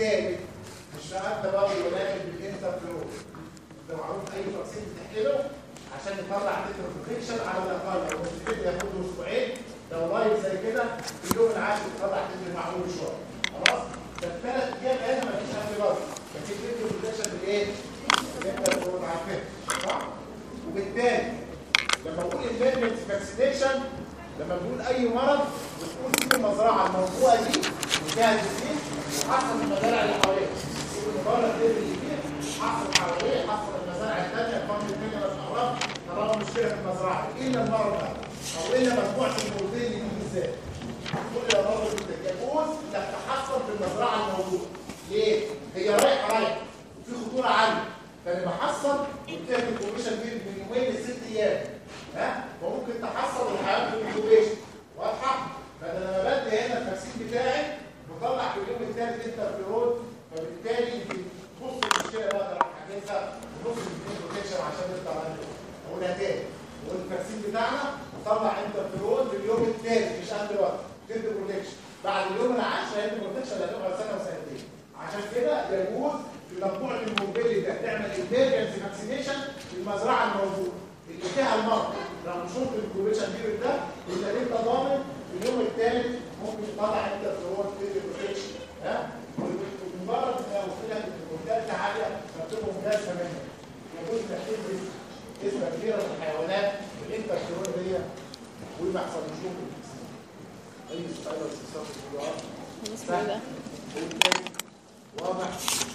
الثالث مش انت برضه ولكن بالانترفلو ده معروف اي تقسيم بتحكي له عشان يطلع تتر على الاقل لو التتر ياخد له اسبوعين لو لايف زي كده في اليوم العاشر يطلع تتر معقول شويه خلاص ده الثلاث ايام هنا مفيش انتي بادي لكن تتر بروتكشن بالايه؟ بالانترفلو عارفين صح؟ وبالتالي لما بقول الفيرمنت فاكسينيشن لما بنقول اي مرض بتقول في المزرعه الموضوعه دي وفيها ديزيز وحصل المزارع اللي حواليها المبالغ اللي فيها حصل حواليه حصل المزارع الثانيه قبل الدنيا ما تقرب طالما مشكله في المزرعه الا المرض ده او الا مجموعه الموردين دي بالذات كل يا مرض يجوز انك تحصل في المزرعه الموجوده ليه؟ هي رايحه رايحه وفي خطوره عاليه فانا بحصل وبتعمل الكوميشن دي من يومين لست ايام ها وممكن تحصل الحيوان في الانكوبيشن واضحه فانا لما بدي هنا التفسير بتاعي بطلع في اليوم الثالث انترفيرون فبالتالي بص المشكله بقى تروح حاجزها ونص الاثنين بروتكشن عشان نطلع عنده اقولها تاني والتفسير بتاعنا بطلع انترفيرون في اليوم الثالث مش قبل الوقت تدي بروتكشن بعد اليوم العاشر هيدي بروتكشن هتبقى سنه وسنتين عشان كده يجوز في مجموعه الموبيلي ده تعمل ايمرجنسي فاكسينيشن في المزرعه الموجوده اللي فيها المرض رغم شرط الكوبيشن بيريد ده انك انت ضامن في اليوم الثالث ممكن تطلع انت فلور تدي بروتكشن ها مجرد ما قلت لك الكونتاكت عاليه فبتبقى مجازفه منك يجوز انك تدي نسبه كبيره من الحيوانات الانترفيرون دي وما يحصلش لهم اي سؤال ولا استفسار في الجواب بالنسبه لده واضح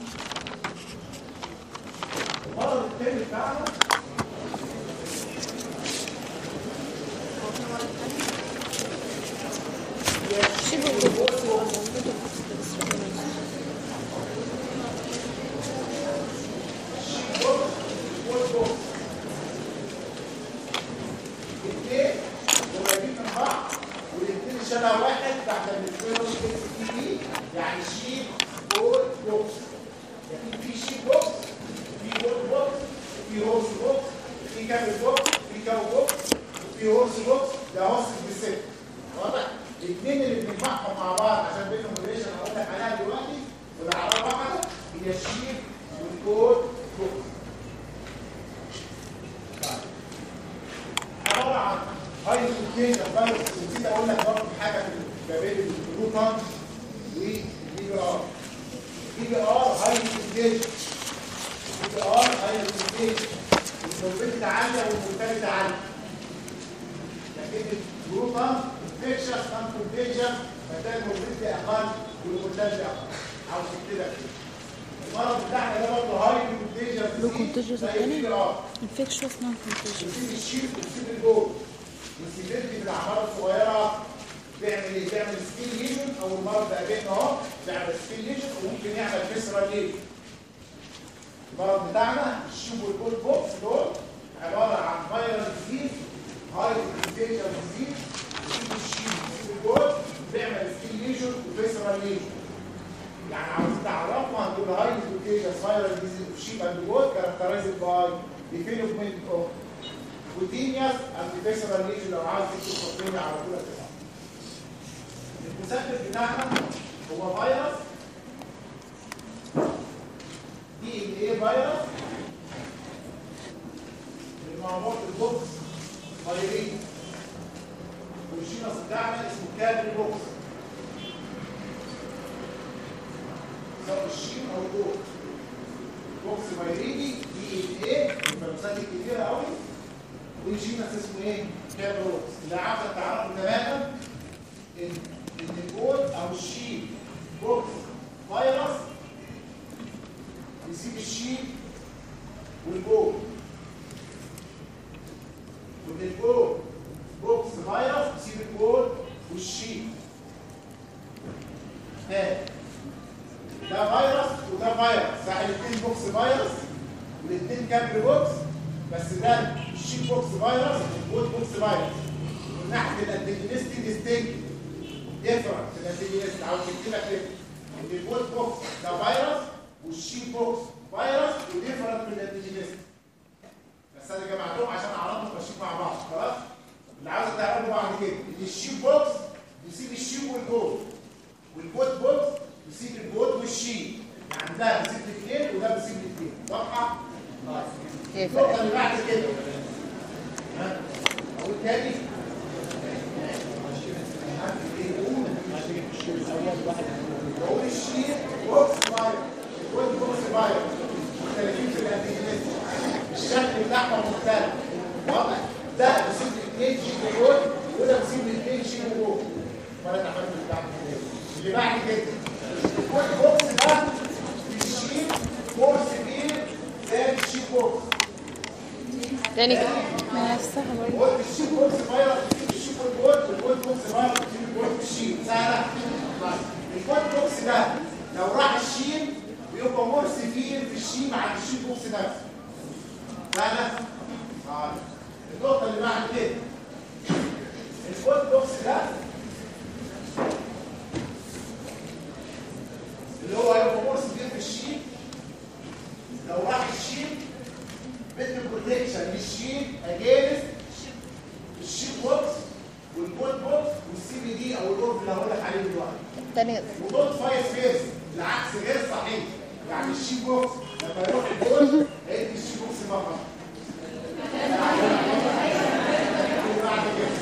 المرض الثاني بتاعنا شبه الروبوت هو موجود بس ربنا يستر. الاثنين قريبين من بعض والاثنين شبه واحد تحت الاثنين اس تي بي يعني شيب بول بوكس يعني في شيب بوكس في بول بوكس في هورس بوكس في كامل بوكس في كاو بوكس وفي هورس بوكس ده هورس بالست واضح الاثنين اللي بنجمعهم مع بعض عشان بينهم ريليشن هقول لك عليها دلوقتي والعلاقه واحده هي الشيب والبول بوكس عباره عن هاي كونتينر فيروس نسيت اقول لك برضه حاجه في ما بين البروتون والبي بي ار البي بي ار هاي كونتينر البي بي ار هاي كونتينر الموربيديتي عاليه والمورتاليتي عاليه لكن البروتون انفكشن ان كونتيجن فتلاقي الموربيديتي اقل والمورتاليتي اقل عاوز تكتبها كده المرض بتاعنا ده برضه هاي كونتيجن له contagious زي التاني؟ البي بي ار infectious non contagious وتسيب الشيب وتسيب الجول والسيفيرتي في الاعمار الصغيره بيعمل ايه؟ بيعمل سكين ليجن او المرض ده قابلنا اهو بيعمل سكين ليجن وممكن يعمل فيسرال ليجن المرض بتاعنا الشيب والجول بوكس دول عباره عن فيرال ديزيز هاي كونتيجن ديزيز وتسيب الشيب وتسيب الجول بيعمل سكين ليجن وفيسرال ليجن يعني عاوزين تعرفوا هنقول هاي كونتيجن فيرال ديزيز شيب اند جول كاركترايزد باي development of cutaneous and visceral lesion لو عاوز تكتب خطين على طول هتبقى. المسبب بتاعنا هو فيروس دي ان ايه فيروس المعمول البوكس فيرين والجينس بتاعنا اسمه كابل بوكس سواء الشين او البوكس بوكس فيريني دي ان ايه الفيروسات الكبيره قوي والجينس اسمه ايه؟ كابروكس اللي عاوزه تعرفوا تماما ان ان الجول او الشيب بوكس فيروس يسيب الشيب والجول وان الجول بوكس فيروس يسيب الجول والشيب ها ده فيروس وده فيروس صح الاثنين بوكس فيروس والاثنين كابل بوكس بس ده الشيك بوكس فيروس والبوت بوكس فيروس من ناحيه الانتيجينستي ديستنكت ديفرنت الانتيجينستي عاوز تكتبها كده ان البوت بوكس ده فيروس والشيك بوكس فيروس وديفرنت من الانتيجينستي بس انا جمعتهم عشان اعرفهم ماشيين مع بعض خلاص اللي عاوز تعرفوا بعد كده ان الشيك بوكس بيسيب الشيك والجول والبوت بوكس يسيب البوت والشيك الشين يعني ده بيسيب الاثنين وده بيسيب الاثنين واضحه؟ طيب كيف النقطه اللي بعد كده ها اقول تاني بقول الشين بوكس فاير بقول بوكس فاير مختلفين في الانتيجينات الشكل بتاعهم مختلف واضح ده بيسيب الاثنين شيء جول وده بيسيب الاثنين شيء جول ولا تعمل بتاع اللي بعد كده الكود بوكس ده الشين فورس كبير زي الشين بوكس تاني كده ما الصح برضه قلت الشين بوكس فاير الشين جول والكود بوكس فاير الكود الشين سهله طيب الكود بوكس ده لو راح الشين بيبقى مور سيفير في الشين عن الشين بوكس نفسه سهله طيب النقطه اللي بعد كده الكود بوكس ده اللي هو هيبقى مور سيفير في الشين لو راح الشين بدي بروتكشن للشين اجانس الشين بوكس والكود بوكس والسي بي دي او الاورف اللي هقول لك عليه دلوقتي تاني كده ودول فايس فيرز العكس غير صحيح يعني الشي بوكس لما يروح الجول هيدي الشي بوكس بره بعد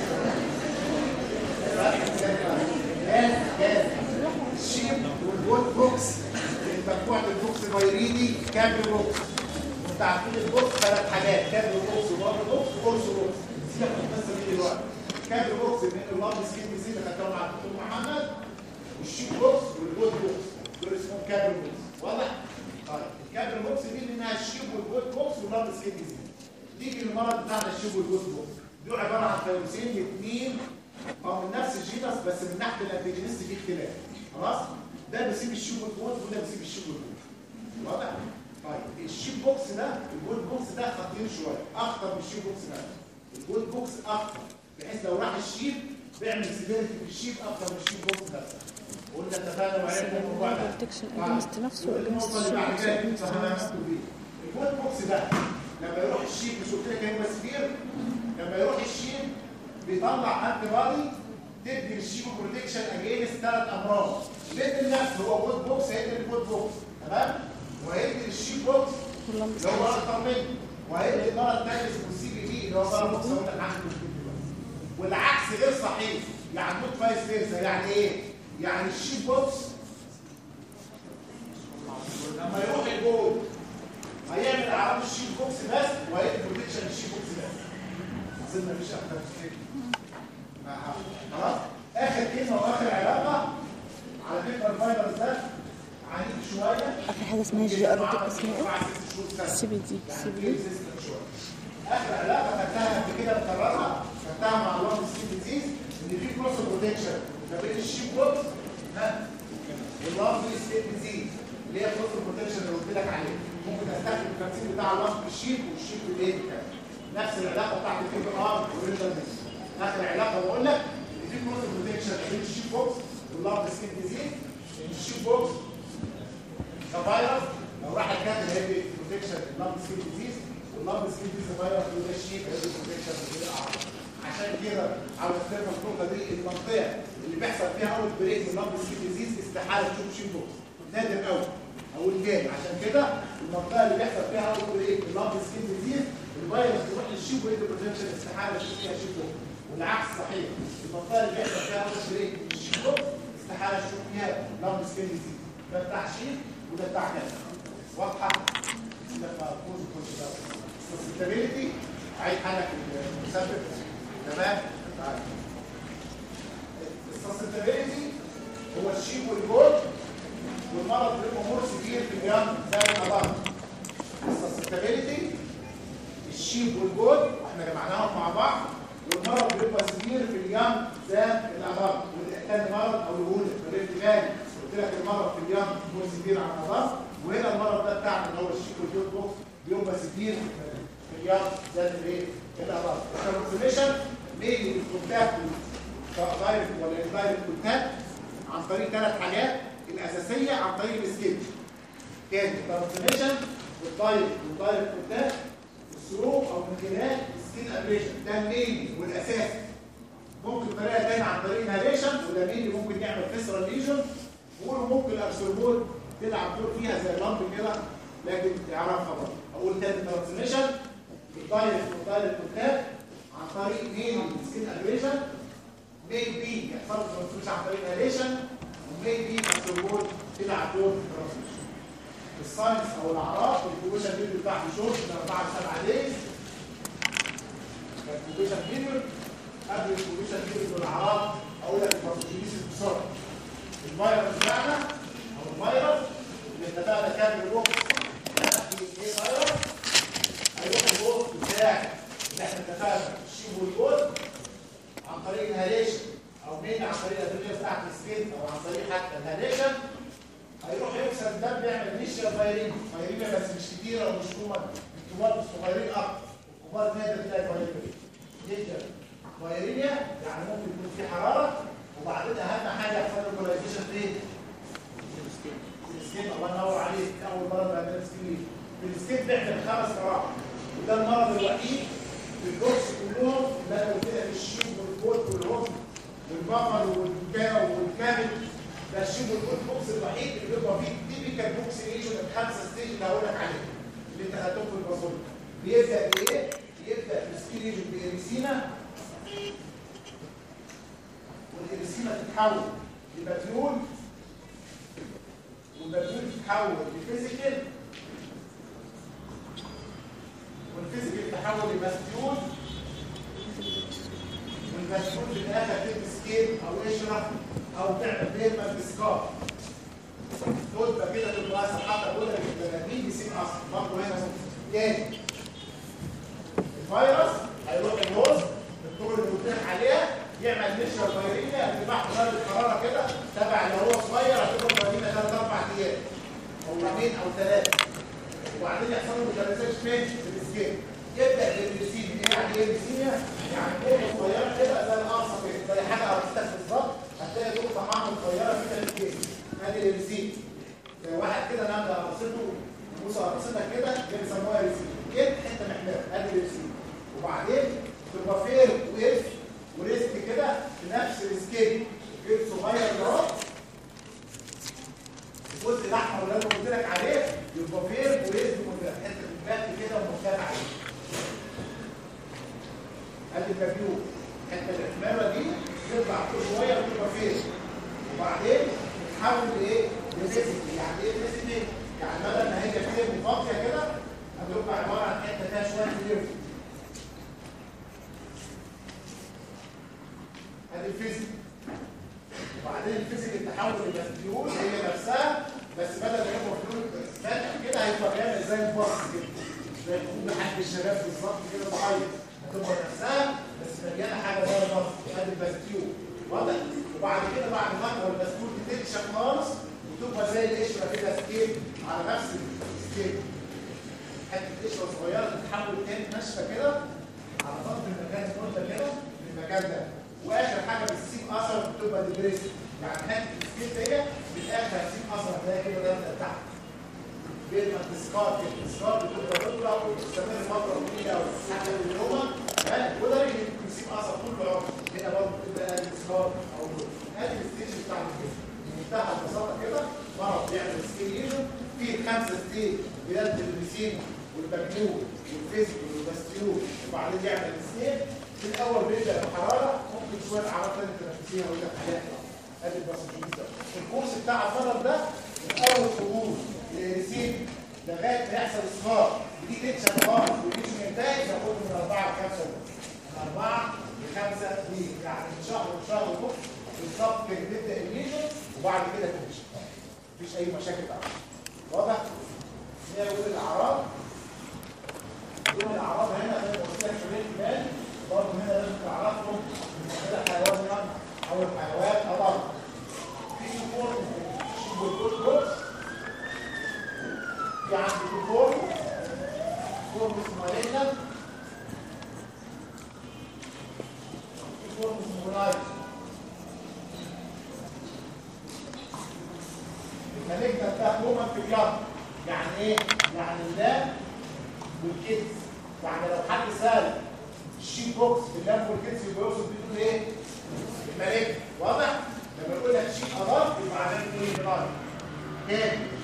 كده الشيب والجول بوكس مجموعه البوكس بايريدي كابل بوكس انت عارفين البوكس ثلاث حاجات كابل بوكس وبار بوكس وكورس بوكس سيبك من القصه دي دلوقتي كابل بوكس من اللارج سكين بي سي اللي خدتهم مع الدكتور محمد والشيب بوكس والجول بوكس دول اسمهم كابل بوكس واضح؟ طيب الكابل بوكس دي منها الشيب والجول بوكس واللارج سكين بي سي تيجي المرض بتاعنا الشيب والجول بوكس دول عباره عن فيروسين اثنين او من نفس الجينس بس من ناحيه الانتيجينست في اختلاف خلاص؟ ده بيسيب الشيب والجول وده بيسيب الشيب والجول واضح؟ طيب الشيب بوكس ده الجول بوكس ده خطير شويه اخطر من الشيب بوكس ده الجول بوكس اخطر بحيث لو راح الشيب بيعمل سيفيرتي في الشيب اكتر من الشيب بوكس نفسه قلنا اتفقنا وعرفنا الموضوع ده بروتكشن اجينست نفسه واجينست النقطه اللي بعد كده دي الشيء فهمها بيه الجول بوكس ده لما يروح الشيب مش قلت لك هيبقى سفير لما يروح الشيب بيطلع انتي بادي تدي للشيب بروتكشن اجينست ثلاث امراض بيدي النفس هو جود بوكس هيدي الجود بوكس تمام وهيدي للشيب بوكس اللي هو اكتر منه وهيدي المرض الثاني اسمه السي بي دي اللي هو بقى بوكس هقول لك عنه دلوقتي والعكس غير صحيح يعني جود فايس فيرسا يعني ايه؟ يعني الشيب بوكس لما يروح الجول هيعمل اعراض الشيب بوكس بس وهيدي بروتكشن للشيب بوكس بس اظن مفيش اكتر من كده آه، خلاص اخر كلمه واخر علاقه على فكره الفيروس ده عنيف شويه اخر حاجه اسمها جي ار دي اسمها ايه سي بي دي سي بي دي اخر علاقه خدتها قبل كده مكررها خدتها مع اللونج سكين ديزيز ان في كروس بروتكشن ما بين الشيب بوكس ها واللونج سكين ديزيز اللي هي كروس بروتكشن اللي قلت لك عليه ممكن استخدم التمثيل بتاع اللونج في الشيب والشيب في الايه نفس العلاقه بتاعت الكي بي ار والريجن اخر علاقه بقول لك ان في كروس بروتكشن ما بين الشيب بوكس واللونج سكين ديزيز الشيب بوكس كفيروس لو راح الكاتب هيدي بروتكشن اللانج سكين ديزيز واللانج سكين ديزيز فيروس وده الشيب هيدي بروتكشن من غير اعراض عشان كده عاوز تفهم النقطه دي المنطقه اللي بيحصل فيها اول بريك من اللانج سكين ديزيز استحاله تشوف شيب بوكس نادر قوي اقول تاني عشان كده المنطقه اللي بيحصل فيها اول بريك من اللانج سكين ديزيز الفيروس يروح للشيب ويدي بروتكشن استحاله تشوف فيها شيب بوكس والعكس صحيح المنطقه اللي بيحصل فيها اول بريك من الشيب بوكس استحاله تشوف فيها لانج سكين ديزيز ده بتاع شيب وده بتاع كذا واضحه ده فوز كل ده السستينابيلتي عايز حالك المسبب تمام طيب السستينابيلتي هو الشيب والجول والمرض بيبقى امور كتير في الجنب زي الابار السستينابيلتي الشيب والجول احنا جمعناهم مع بعض والمرض بيبقى سبير في اليم ذات الابار والتاني مرض او الهول الارتجالي قلت لك المرض في اليم هو سبير عن الابار وهنا المرض ده بتاعنا اللي هو الشيك والجود بوكس بيبقى سبير في اليم ذات الايه الابار الترانسميشن بيجي بالكونتاكت سواء دايركت ولا اندايركت كونتاكت عن طريق ثلاث حاجات الاساسيه عن طريق السكيل كان الترانسميشن والدايركت والدايركت كونتاكت الثرو او من خلال السكين ابريشن ده المين والاساس ممكن طريقه ثانيه عن طريق انهاليشن وده مين اللي ممكن يعمل فيسرال ليجن وممكن الابسوربول تلعب دور فيها زي اللمب كده لكن تعرفها برضه اقول تاني ترانسميشن الدايركت والدايركت والتاب عن طريق مين سكين اجريشن مي بي يحصل ترانسميشن عن طريق الهاليشن ومي بي مسؤول تلعب دور في الترانسميشن الساينس او الاعراض الكوبيشن فيديو بتاعته شورت من 4 ل 7 دايز الكوبيشن فيديو قبل الكوبيشن فيديو والاعراض اقول لك الباثوجينيسيس بسرعه الفيروس بتاعنا او الفيروس اللي اتفقنا كام الوقت ايه فيروس هيروح الوقت بتاع اللي احنا اتفقنا الشيب والجول عن طريق الهاليشن او مين عن طريق الادويه بتاعت السكين او عن طريق حتى الهاليشن هيروح يكسر الدم بيعمل نشا فايرين فايرين بس مش كتيره ومش كومن الكبار الصغيرين اكتر الكبار نادر تلاقي فايرين نشا فايرينيا يعني ممكن يكون في حراره وبعدين اهم حاجه يحصل له كولايزيشن فين؟ في السكين الله ينور عليك اول مره بنعمل سكين في السكين بيعمل خمس مراحل وده المرض الوحيد في البوكس كلهم اللي انا قلت لك الشيب والبوت والرمل والبقر والكاو والكامل ده الشيب والبوت بوكس الوحيد اللي بيبقى فيه تيبيكال بوكس ايجن الخمسه ستيج اللي هقول لك عليهم اللي انت خدتهم في الباصول بيبدا بايه؟ بيبدا بالسكين ايجن باريسينا والاريسيما تتحول لباتيول والباتيول تتحول لفيزيكال والفيزيكال تتحول لباستيول والباستيول في الاخر تدي سكيل او قشره او تعمل بيرما سكار تبقى كده تبقى صحتها الاولى للبنادمين بيسيب اصلا برضه هنا تاني الفيروس هيروح الوز الطول اللي قلت لك عليها يعمل نشره فيريه اللي تحت درجه الحراره كده تبع اللي هو صغير هتبقى فيريه ثلاث اربع ايام او يومين او ثلاثه وبعدين يحصل له جلسات فين في السكين يبدا بالريسيم ايه يعني ايه ريسيم يعني نقطه صغيره كده زي القرصه كده زي حاجه قرصتك بالظبط هتلاقي نقطه حمراء صغيره كده في الجسم ادي الريسيم زي واحد كده نام قرصته بص قرصتك كده دي بيسموها ريسيم كده حته محمره ادي الريسيم وبعدين تبقى فين ويرف وريسك كده في نفس السكيل جيل صغير اهو الجزء الاحمر اللي انا قلت لك عليه يبقى فين وريسك حته الباك كده ومختلف عليه ادي الكابيو الحته الاحمره دي تطلع كل شويه وتبقى فين وبعدين تتحول لايه؟ لريسك يعني ايه ريسك؟ يعني بدل ما هي كتير فاضيه كده هتبقى عباره عن حته فيها شويه ليفل ادي الفيزيك وبعدين الفيزيك التحول للفيول هي نفسها بس بدل ما يبقى فيول فاتح كده هيبقى بيعمل زي الباص كده زي يكون حد الشباب بالظبط كده ضعيف هتبقى نفسها بس مليانه حاجه زي الباص ادي الباستيول واضح وبعد كده بعد فتره الباستيول تتكشف خالص وتبقى زي القشره كده سكيل على نفس السكيل حته قشره صغيره تتحول تاني ناشفه كده على فتره المكان المده كده في المكان ده واخر حاجه بتسيب اثر بتبقى ديبريس يعني حته السكيل دي في الاخر هتسيب اثر هتلاقي كده ده تحت بيبقى تسكار كده تسكار بتبقى تطلع وتستمر فتره طويله قوي حتى اليوم وده يسيب اثر طول العمر هنا برضه بتبقى ادي تسكار او ادي الستيج بتاع الجسم بمنتهى البساطه كده مرض بيعمل سكيل ليجن في خمسه ستيج بيد الريسين والبكتيريا والفيزيكال والباستيول وبعدين يعمل سكيل في الاول بيبدا بحراره ممكن شويه اعراض ثانيه تنفسيه اقول لك عليها ادي الباسوجينيز ده الكورس بتاع المرض ده من اول ظهور الريسين لغايه ما يحصل اصفار ودي تنشف خالص ودي ينتهي ياخد من اربعه لخمسه ونص من اربعه لخمسه دقيقه يعني من شهر لشهر ونص بالظبط كده تبدا الليجن وبعد كده تنشف مفيش اي مشاكل بعد واضح؟ هي يقول الاعراض يقول الاعراض هنا زي ما قلت لك في البيت برضه هنا لازم تعرفهم ان كده حيوان ينم او الحيوان اضر في فورم شيب والكود بوكس في عندي فورم فورم اسمه مالينا في فورم اسمه لايت المالينا ده كومن في اليوم يعني ايه؟ يعني اللام والكتف يعني لو حد سال الشيت بوكس في اللاب والكتف يبقى يقصد بيه ايه؟ الملك واضح؟ لما يقول لك شيت اضاف يبقى عملت ايه بلاي تاني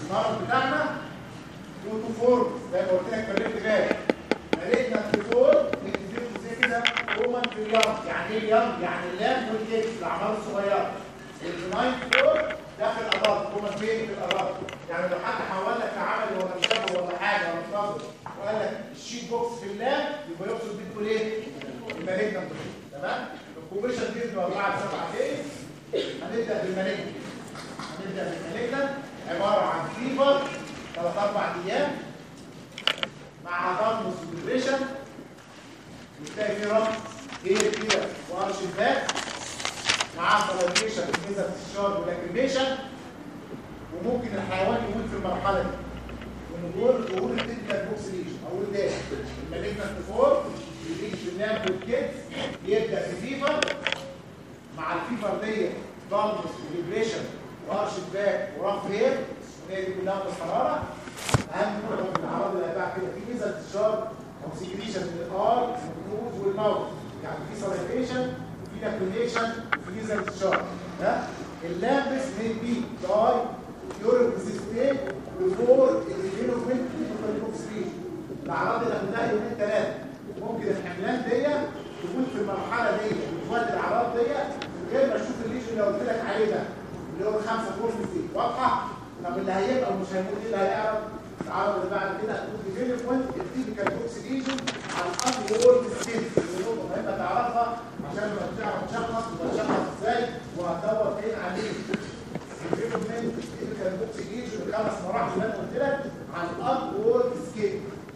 المرض بتاعنا 2 تو 4 زي ما قلت لك في الريت بالك مالتنا في 4 بتديله زي كده رومان في اليوم يعني ايه اليوم؟ يعني اللام والكيك الاعمار الصغيره الجناين 4 داخل الارض رومان فين في الارض يعني لو حد حول لك عمل ولا مشابه ولا حاجه ولا نظر وقال لك الشيت بوكس في اللام يبقى يقصد بيه تقول ايه؟ المالتنا تمام؟ الكوميشن دي بتبقى 4 7 ايه؟ هنبدا بالمالتنا هنبدا بالمالتنا عباره عن فيبر ثلاث اربع ايام مع ضغط سبريشن وتلاقي فيه ربط ايه كده وارش الباك مع سلاميشن ميزه الشار ولاكريميشن وممكن الحيوان يموت في المرحله دي ونقول ظهور التكنيكال بوكس ليجن اقول تاني المالجنت فور بيجي في النام والكيدز يبدا بفيفر مع الفيفر دي ضغط وفيبريشن وارش الباك ورف هير وهي دي كلها بالحراره اهم نوع من الاعراض اللي هتبقى كده في ميزه الشار او سيكريشن من الار والنوز والماوث يعني في سلايفيشن وفي لاكريميشن وفي ميزه الشار ها اللابس من بي داي يوريك سيستين بفور الديفلوبمنت للبوكسفين الاعراض اللي هتلاقيها يومين ثلاثه ممكن الحملان دي تكون في المرحله دي في وقت الاعراض دي من غير ما اشوف الليجن اللي قلت لك عليه ده اللي هو الخمسه كورس دي واضحه طب اللي هيبقى ومش هيموت ايه اللي هيعرف العرض اللي بعد كده هتقول ديفلوبمنت التيبيكال بوكس ليجن على الاب وورد سكيل النقطه مهمه تعرفها عشان لما تعرف تشخص وتشخص ازاي وهتدور فين عليه ديفلوبمنت التيبيكال بوكس ليجن الخمس مراحل اللي انا قلت لك على الاب وورد سكيل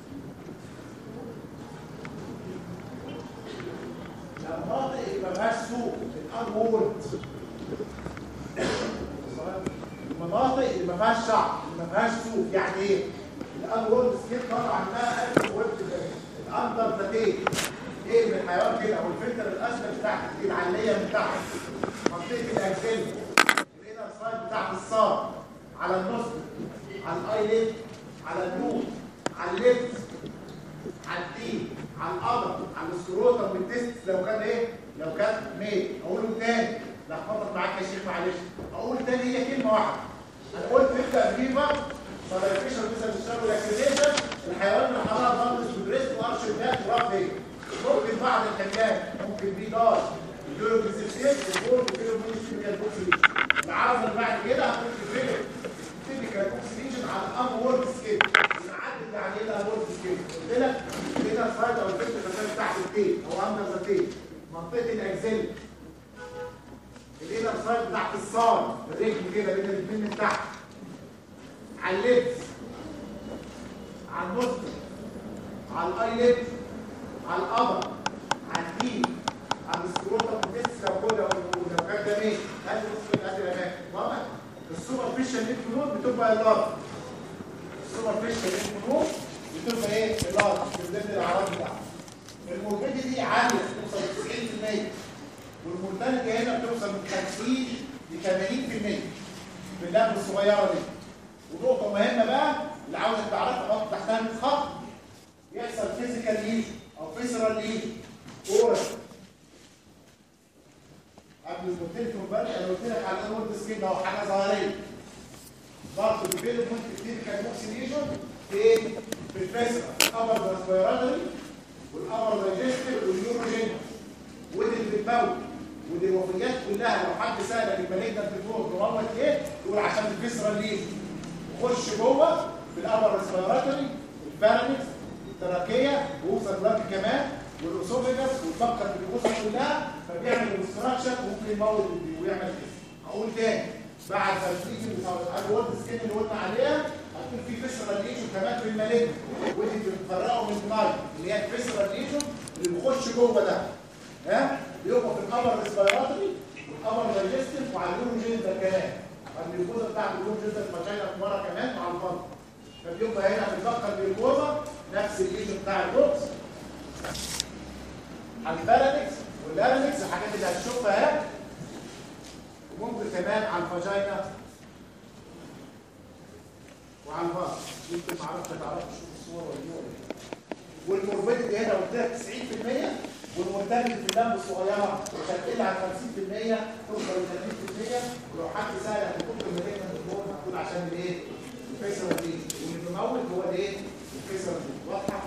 المناطق اللي ما فيهاش سوق الاب وورد المناطق اللي ما فيهاش شعب اللي ما فيهاش سوق يعني ايه الان وورد سكيل طبعا ما الف وورد الاندر ذاتين ايه من الحيوان كده او الفلتر الاسفل بتاعت العليه من تحت منطقه الاكسل الانر سايد بتاعت الصار على النص على الايليت على النور على الليفت على الدين على القدم على السكروتم والتست لو كان ايه لو كان ميت اقوله تاني لخبطت معاك يا شيخ معلش اقول تاني هي كلمه واحده انا قلت نبدا بفيفر سلايفيشن مثل الشر والاكريديشن الحيوان اللي حراره ضغط بريست وارش الباك وراف هي ممكن بعض الحملات ممكن بي دار اليورو بيزيفتين والبول وكيلو مينيسيكال بوكس ليجن العرض اللي بعد كده هتقول فيجر تيبيكال بوكس ليجن على الام وورد سكيل نعدل يعني ايه الام وورد سكيل قلت لك هنا الفايد او الفيجر كمان تحت التيل او اندر ذا تيل منطقه الاكزيل الانر سايد تحت الصار الرجل كده بين الاثنين من تحت على اللبس على النص على الايلت على القبر على الدين على السكروتم بتس لو كده ولو كان ده مين ادي بص ادي الاماكن واضح السوبر فيشن لينك نود بتبقى اللارج السوبر فيشن لينك نود بتبقى ايه اللارج في ضمن الاعراض بتاعتها الموربيدي دي عاليه بتوصل ل 90% والمورتاليتي هنا بتوصل من 50 ل 80% في اللعبه الصغيره دي ونقطه مهمه بقى اللي عاوز تعرفها حط تحتها 100 خط يحصل فيزيكال ليجن او فيسرال ليجن اورال قبل الكونتنت بالك انا قلت لك على الاورد سكين ده حاجه ظاهريه برضه ديفلوبمنت كتير كان بوكس ليجن في ايه؟ في الفيسرال الابر ريسبيراتوري والابر دايجستيف واليوروجين ودي اللي بتموت ودي الوفيات كلها لو حد سالك المالجنت بتموت وموت ايه؟ يقول عشان الفيسرال ليجن يخش جوه في الابر ريسبيراتوري البارامكس التراكيه ويوصل بلاد كمان والاسوفيجاس والفقره الجلوكوز كلها فبيعمل الاستراكشر وممكن يموت ويعمل كده هقول تاني بعد ما الفيجن بتاع الورد سكين اللي قلنا عليها هتكون في فيسرال ليجن كمان في المالجنت ودي بنفرقه من النايل اللي هي الفيسرال ليجن اللي بيخش جوه ده ها بيبقى في الابر ريسبيراتوري والابر دايجستيف وعلى اليورو ده كمان الجلوكوزا بتاع الجلوكوزا المشايلة مرة كمان مع الفضل فبيبقى هنا في البقة الجلوكوزا نفس الليجن بتاع البوكس على البارامكس واللارمكس الحاجات اللي هتشوفها اهي وممكن كمان على الفاجينا وعلى البطن يمكن ما عرفت تعرف تشوف الصور ولا دي ولا ايه والموربيديتي هنا قلت لك 90% والمورتاليتي في اللمبه الصغيره تقل عن 50% توصل ل 30% ولو حد سال هتكون المريض من الدكتور هتقول عشان الايه؟ الفيصل دي واللي بيموت هو الايه الفيصل دي واضحه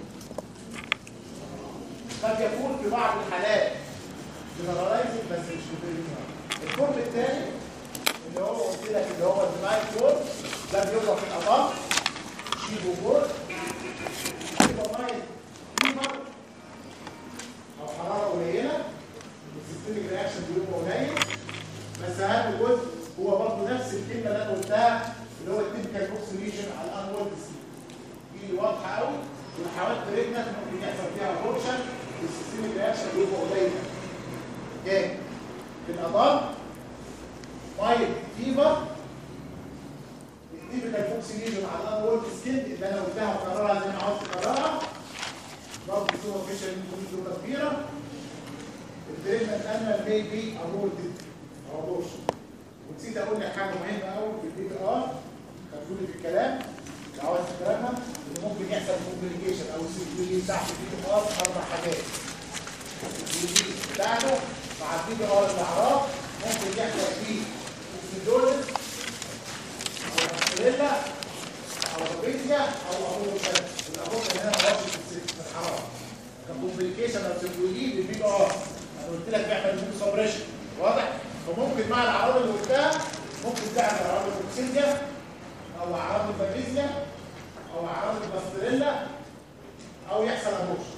قد يكون في بعض الحالات جنرالايزنج بس مش كومبليت الفورم الثاني اللي هو قلت لك اللي هو الدينايل فورم ده بيبقى في الأضاء شيبو فورم بيبقى مايل فيبر أو حرارة قليلة السيستميك رياكشن بيبقى قليل بس أهم جزء هو برضه نفس الكلمة اللي أنا قلتها اللي هو التيبيكال اوكسيديشن على الأنورد سي دي واضحة قوي والحالات بريجنت ممكن يحصل فيها ابورشن والسيستميك رياكشن بيبقى قليل تاني في الأضاء مايل فيبر التيبيكال فوكسيليجن على الانورد سكين اللي انا قلتها وكررها زي ما عاوز تكررها برضه سوبر فيشل ممكن تبقى كبيره البريمنت انوال مي بي ابورتد او ابورشن ونسيت اقول لك حاجه مهمه قوي في البي بي ار خدتولي في الكلام لو عاوز تكررها ان ممكن يحصل كومبليكيشن او السي بي تحت البي بي ار اربع حاجات السي بي بتاعته مع البي بي ار الاعراض ممكن يحصل فيه اوكسيدوزس او بكتيريلا او بكتيريا او اموشن الاموشن هنا موجود في الحراره ككومبليكيشن او سيكولوجي للبي بي ار انا قلت لك بيعمل ميوكو سبريشن واضح فممكن مع الاعراض اللي قلتها ممكن تعمل اعراض الاوكسيديا او اعراض البكتيريا او اعراض البكتيريلا او يحصل اموشن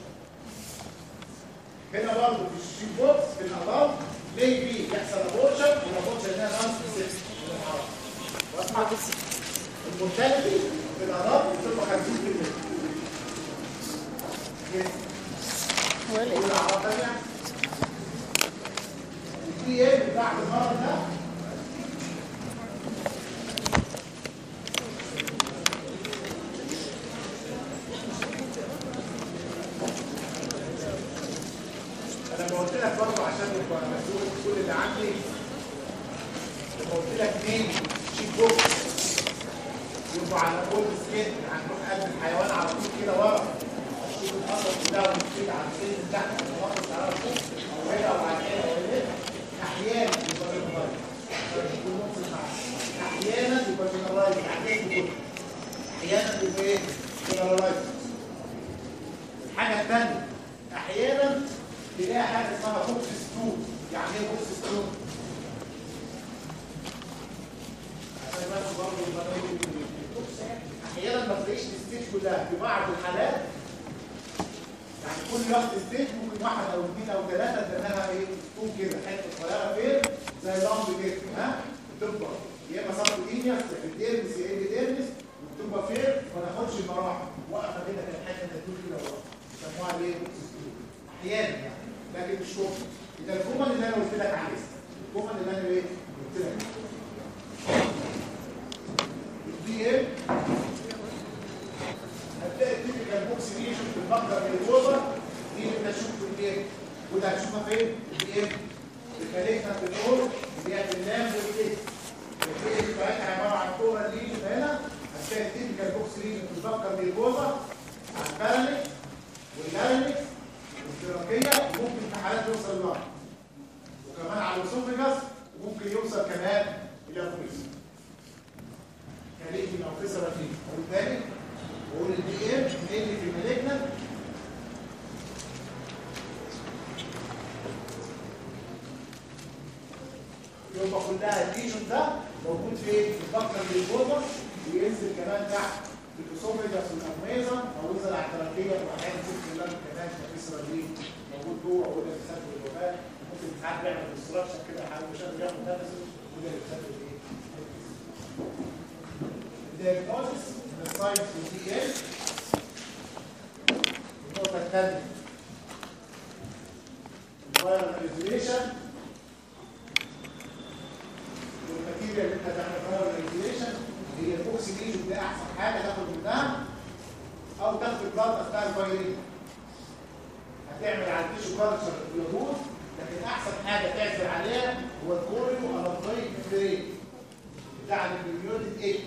هنا برضه في الشيب بوكس في الاضرار ليه بي يحصل ابورشن والابورشن هنا نون سبيسيفيك من الحراره واسمع المورتاليتي في الاضرار بتبقى 50% هو ايه الاعراض ثانيه البي ايه بتاع المرض ده انا لما قلت لك برضه عشان يبقى مسؤول كل اللي عندي لما قلت لك اثنين شيك بوكس يبقوا على كل سكين هنروح قلب الحيوان على طول كده ورا الشيك الاسود بتاعه كده على السن اللي تحت واخد على طول او هنا او على كده او هنا احيانا يبقى جنرالايز كلهم في المعنى احيانا يبقى جنرالايز احيانا كله احيانا يبقى ايه جنرالايز الحاجه الثانيه احيانا تلاقي حاجه اسمها بوكس ستون يعني ايه بوكس ستون عشان بس برضه يبقى باين البوكس احيانا ما تلاقيش الستيج كلها في بعض الحالات يعني كل واحد ستيج ممكن واحد او اثنين او ثلاثه تلاقيها ايه تكون كده حته صغيره فين زي لمب كده ها بتكبر يا اما سبكوتينيوس يا في الديرمس يا ايديديرمس وبتبقى فين ما ناخدش المراحل واقفه كده في الحته اللي تقول كده ورا يسموها ايه بوكس ستون احيانا يعني لكن مش كومن ده الكومن اللي انا قلت لك عليه الكومن اللي انا ايه قلت لك البي ايه هتلاقي التيبيكال بوكس ريشن في المقدر من الوزر دي اللي انت تشوف في الايه وده هتشوفها فين البي ايه الكاليكنا في النور اللي هي في اللام والايه البي بتاعتها عباره عن كوره ليجن هنا هتلاقي التيبيكال بوكس ريشن في المقدر من الوزر على الباراليك واللارينكس الاشتراكيه ممكن في حالات يوصل لها وكمان على الاسوفيجاس وممكن يوصل كمان الى الفويس كليتي او فيسرا فيه اقول تاني واقول الدي ام اللي في مالجنا يبقى كلها الليجن ده موجود فين في البكر للجوزر وينزل كمان تحت الاسوفيجاس والاميزا او ينزل على التراكيه واحيانا ينزل اللام كمان كفيسرا دي موجود جوه وده بيسبب الوفاه ممكن ساعات بيعمل ديستراكشن كده حاجه مش قادر ياخد نفسه وده اللي بيسبب ايه؟ الدياجنوستس من الساينس والدي ال النقطه الثانيه الفايرال ايزوليشن والماتيريال اللي انت تعمل فايرال ايزوليشن هي الاوكسجين ده احسن حاجه تاخد منها او تاخد البلاد بتاع الفايرين هتعمل على التيشو كالتشر اليهود لكن احسن حاجه تعزل عليها هو الكوريو الانطويك ميمبرين بتاع البيوتد ايه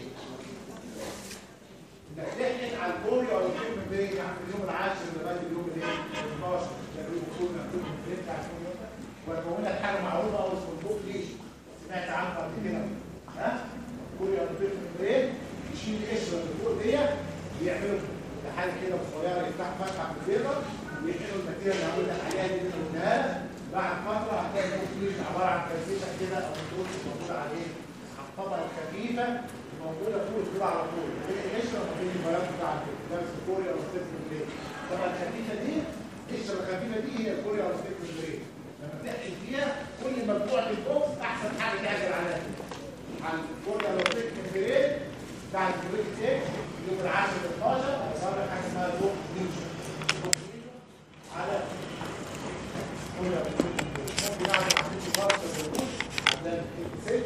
انك تحقن على الكوريو او الكوريو ميمبرين يعني في اليوم العاشر لغايه اليوم الايه 12 ده بيكون مكتوب الميمبرين بتاع الكوريو ده وهتكون لك حاجه معروفه او اسمه البوك ليش سمعت عنه قبل كده ها كوريو الانطويك ميمبرين يشيل القشره اللي فوق دي يعملوا حاجه كده صغيره يفتحوا فتحه في البيضه ويحلوا الماتيريال اللي هقول لك عليها دي اللي قلناها لك. بعد فتره هتلاقي الكوكليش عباره عن كرسيشه كده او طول موجوده عليه على الطبقه الخفيفه موجوده فوق كده على طول بين القشره وما بين البياض بتاع لابس كوريا او ستيف بريد الطبقه الخفيفه دي القشره الخفيفه دي هي الكوريا او ستيف بريد لما تحقن فيها كل مجموعه البوكس احسن حاجه تعزل عليها على الكوريا او ستيف بريد بتاع البريد ايه يوم العاشر 12 هيظهر لك حاجه اسمها بوك ليجن على كوريا او ستيف بريد ممكن اعمل عمليه فرق الوجود عندنا ست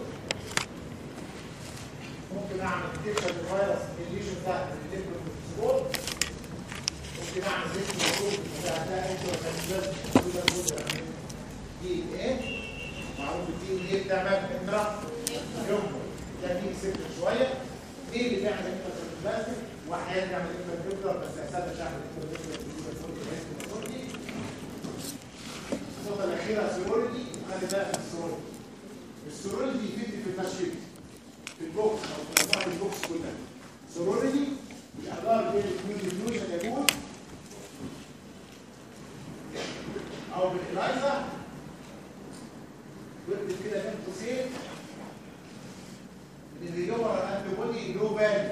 ممكن اعمل تكشف الفيروس الليجن بتاعت الليكويد ممكن اعمل زيت موجود بتاعتها انت وكانت دي ايه معروف الدي ايه بتعمل انترا يوم ده دي سكر شويه ايه اللي بيعمل انترا بلاستيك واحيانا بيعمل انترا بس اساسا مش هعمل انترا النقطه الاخيره سيرولوجي خلي بالك من السيرولوجي السيرولوجي يفيد في التشخيص في البوكس او في مجموعه البوكس كلها سيرولوجي الاعذار بين الكونفيوجن يكون او بالالايزا واكتب كده بين قوسين ان الهيومر انتي بودي لو بان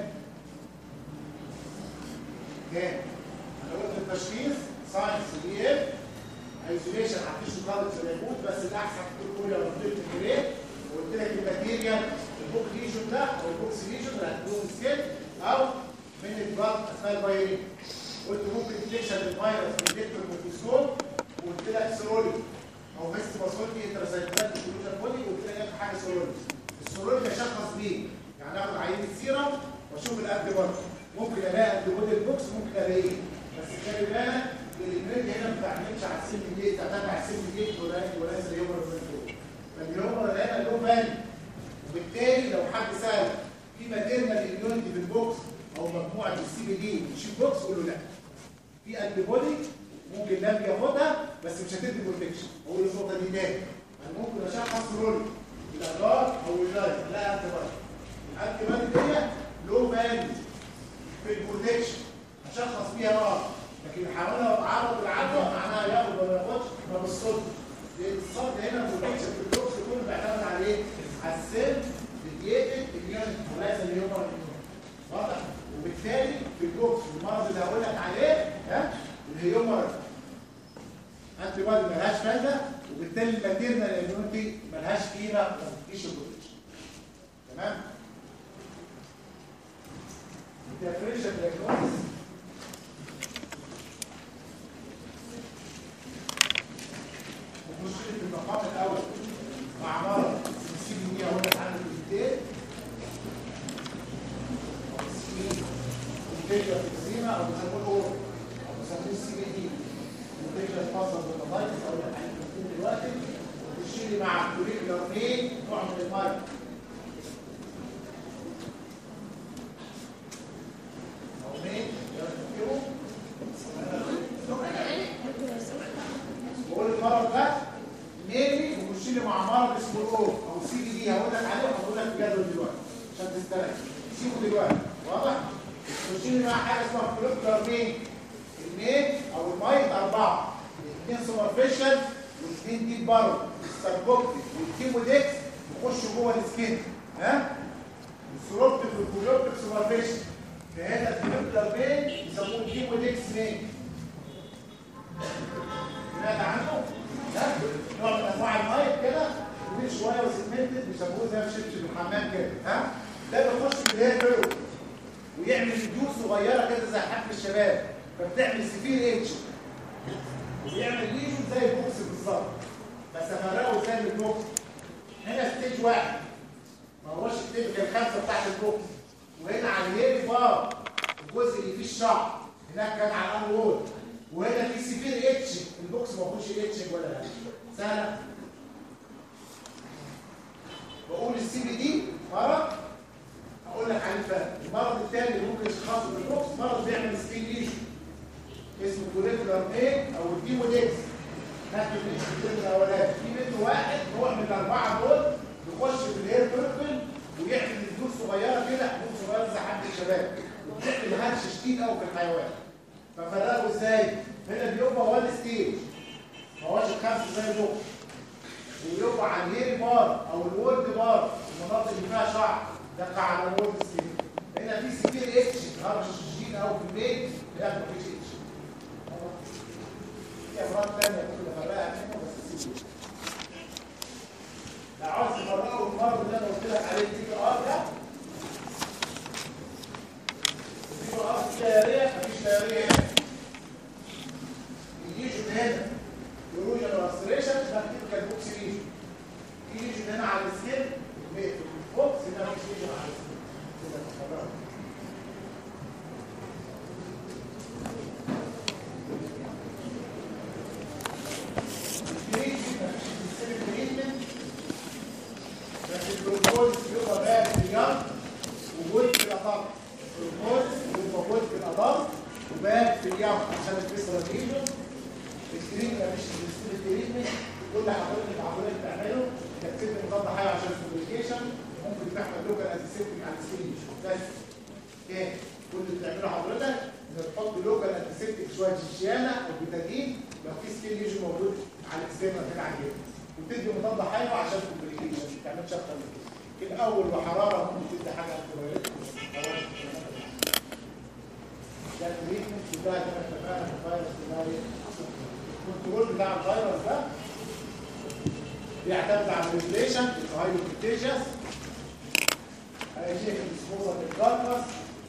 كام انا قلت التشخيص ساينس دي اف ايزوليشن هتمشي خالص في اليهود بس الاحسن تكون كل رفضت الجريد وقلت لك الماتيريال البوك ليجن ده او البوكس ليجن اللي هتكون سكيل او من البلاد اثناء الفيروس قلت ممكن تكشف الفيروس بالدكتور ميكروسكوب وقلت لك سيرولوجي او بس باسولتي انترسايتات كلوجن بودي وقلت لك اخر حاجه سيرولوجي السيرولوجي اشخص بيه يعني اخد عينه سيرم واشوف الانتي بودي ممكن الاقي انتي بودي البوكس ممكن الاقيه بس خلي بالك الجريد هنا ما بتعتمدش على السن دي تعتمد على السن دي وليس الهيومر المنتور فالهيومر هنا له فاليو وبالتالي لو حد سال في ماتيرنال اميونيتي في البوكس او مجموعه السي بي دي تشيل بوكس قول له لا في انتي بودي ممكن لم ياخدها بس مش هتدي بروتكشن اقول النقطه دي تاني انا ممكن اشخص رول الاضرار او اللايف لا انتي بودي الانتي بودي دي له فاليو في البروتكشن اشخص بيها اه لكن الحيوان لو اتعرض للعدوى معناها ياخد ولا ما ياخدش ما بالصدفه لان الصد هنا البروتكشن في البوكس كله بيعتمد على ايه؟ على السن الديتد اليونت وليس الهيومر واضح وبالتالي في البوكس المرض اللي هقول لك عليه ها الهيومر انتي بودي ملهاش فايده وبالتالي الماتيرنال اميونيتي ملهاش قيمه وما بتديش البروتكشن تمام الديفرنشال دياجنوستس مشكله المقام الاول مع مرض السي بي دي اقول لك عنه كلمتين مونتيجا فيكسيما او بيسموه الاور او بيسموه السي بي دي مونتيجا فاصل بالمضايقس اقول لك عنه كلمتين دلوقتي وتشيلي مع الكوليكولار مين نوع من المايك او مين يركبوا بقول المرض ده ميلي وخش لي مع مرض اسمه الاو او سي دي دي هقول لك عليه وهقول لك الجدول دلوقتي عشان تستريح سيبه دلوقتي واضح؟ خش لي مع حاجه اسمها كوليكتور مين؟ المين او المايت اربعه الاثنين سوبرفيشال والاثنين ديب بارو السركوبتيك والكيموديكس يخشوا جوه السكين ها؟ السروبتيك والكوليكتور سوبرفيشال فهنا الكوليكتور مين يسموه الكيموديكس مين؟ سمعت عنه؟ ده نوع من انواع المايك كده كبير شويه وسيجمنتد بيسموه زي شبشب الحمام كده ها؟ ده بيخش في الهير فلو ويعمل جدود صغيره كده زي حبل الشباب فبتعمل سفير اتش وبيعمل ليجن زي البوكس بالظبط بس افرقه ازاي من البوكس هنا ستيج واحد ما هوش التيبكال الخمسه بتاعت البوكس وهنا على الهير بار الجزء اللي فيه الشعر هناك كان على الان وول وهنا في سفير اتش البوكس ما فيهوش اتش ولا لا سهله بقول السي بي دي مرض هقول لك عليه الفرق المرض الثاني اللي ممكن يشخصه بالبوكس مرض بيعمل سكين ليجن اسمه كوليكولار ايه او الديموديكس ناخد الشكل الاولاني في منه واحد نوع من الاربعه دول يخش في الهير بيركل ويعمل جذور صغيره كده حبوب صغيره زي شباب الطفل ما هاتش شديد قوي في الحيوان ففرقوا ازاي هنا بيبقى وان ستيج ما هوش الخمسه زي دول ويبقى على الهيري بار او الورد بار المناطق اللي فيها شعر ده على الورد ستيج هنا في سكير اتش هرش شديد قوي في البيت لا مفيش اتش في امراض ثانيه ممكن افرقها منه بس سيبه لو عاوز تفرقه المرض اللي انا قلت لك عليه تي ار ده تي ار تياريه مفيش تياريه هنا يجوا هنا يروجن واستريشن ده كده بوكس ليجن يجوا هنا على السكين بوكس ده مفيش ليجن على السكين كده تفرقه الجلوكوز يبقى بقى في اليوم وجود في الأطار الجلوكوز يبقى وجود في الأطار وبقى في اليوم عشان الفيسرال ريجن التريتمنت مش التريتمنت كل حضرتك العمليه اللي بتعمله انك تسيب مضاد حيوي عشان الكوميونيكيشن ممكن تحمل لوكال انتيسيبتيك على السكرين بس ايه كل اللي بتعمله حضرتك انك تحط لوكال انتيسيبتيك شويه جيشيانا او بيتادين لو في سكين ليجن موجود على الاكسترنال هنا على الجبل وتدي مضاد حيوي عشان الكوميونيكيشن ما تعملش اكتر من كده الاول وحراره ممكن تدي حاجه انتيبيوتيك ده التريتمنت بتاع زي ما اتفقنا في الفيروس البلاي الكنترول بتاع الفيروس ده بيعتمد على الريجليشن الهايلو كونتيجيوس هيجيك الديسبوزال للكاركس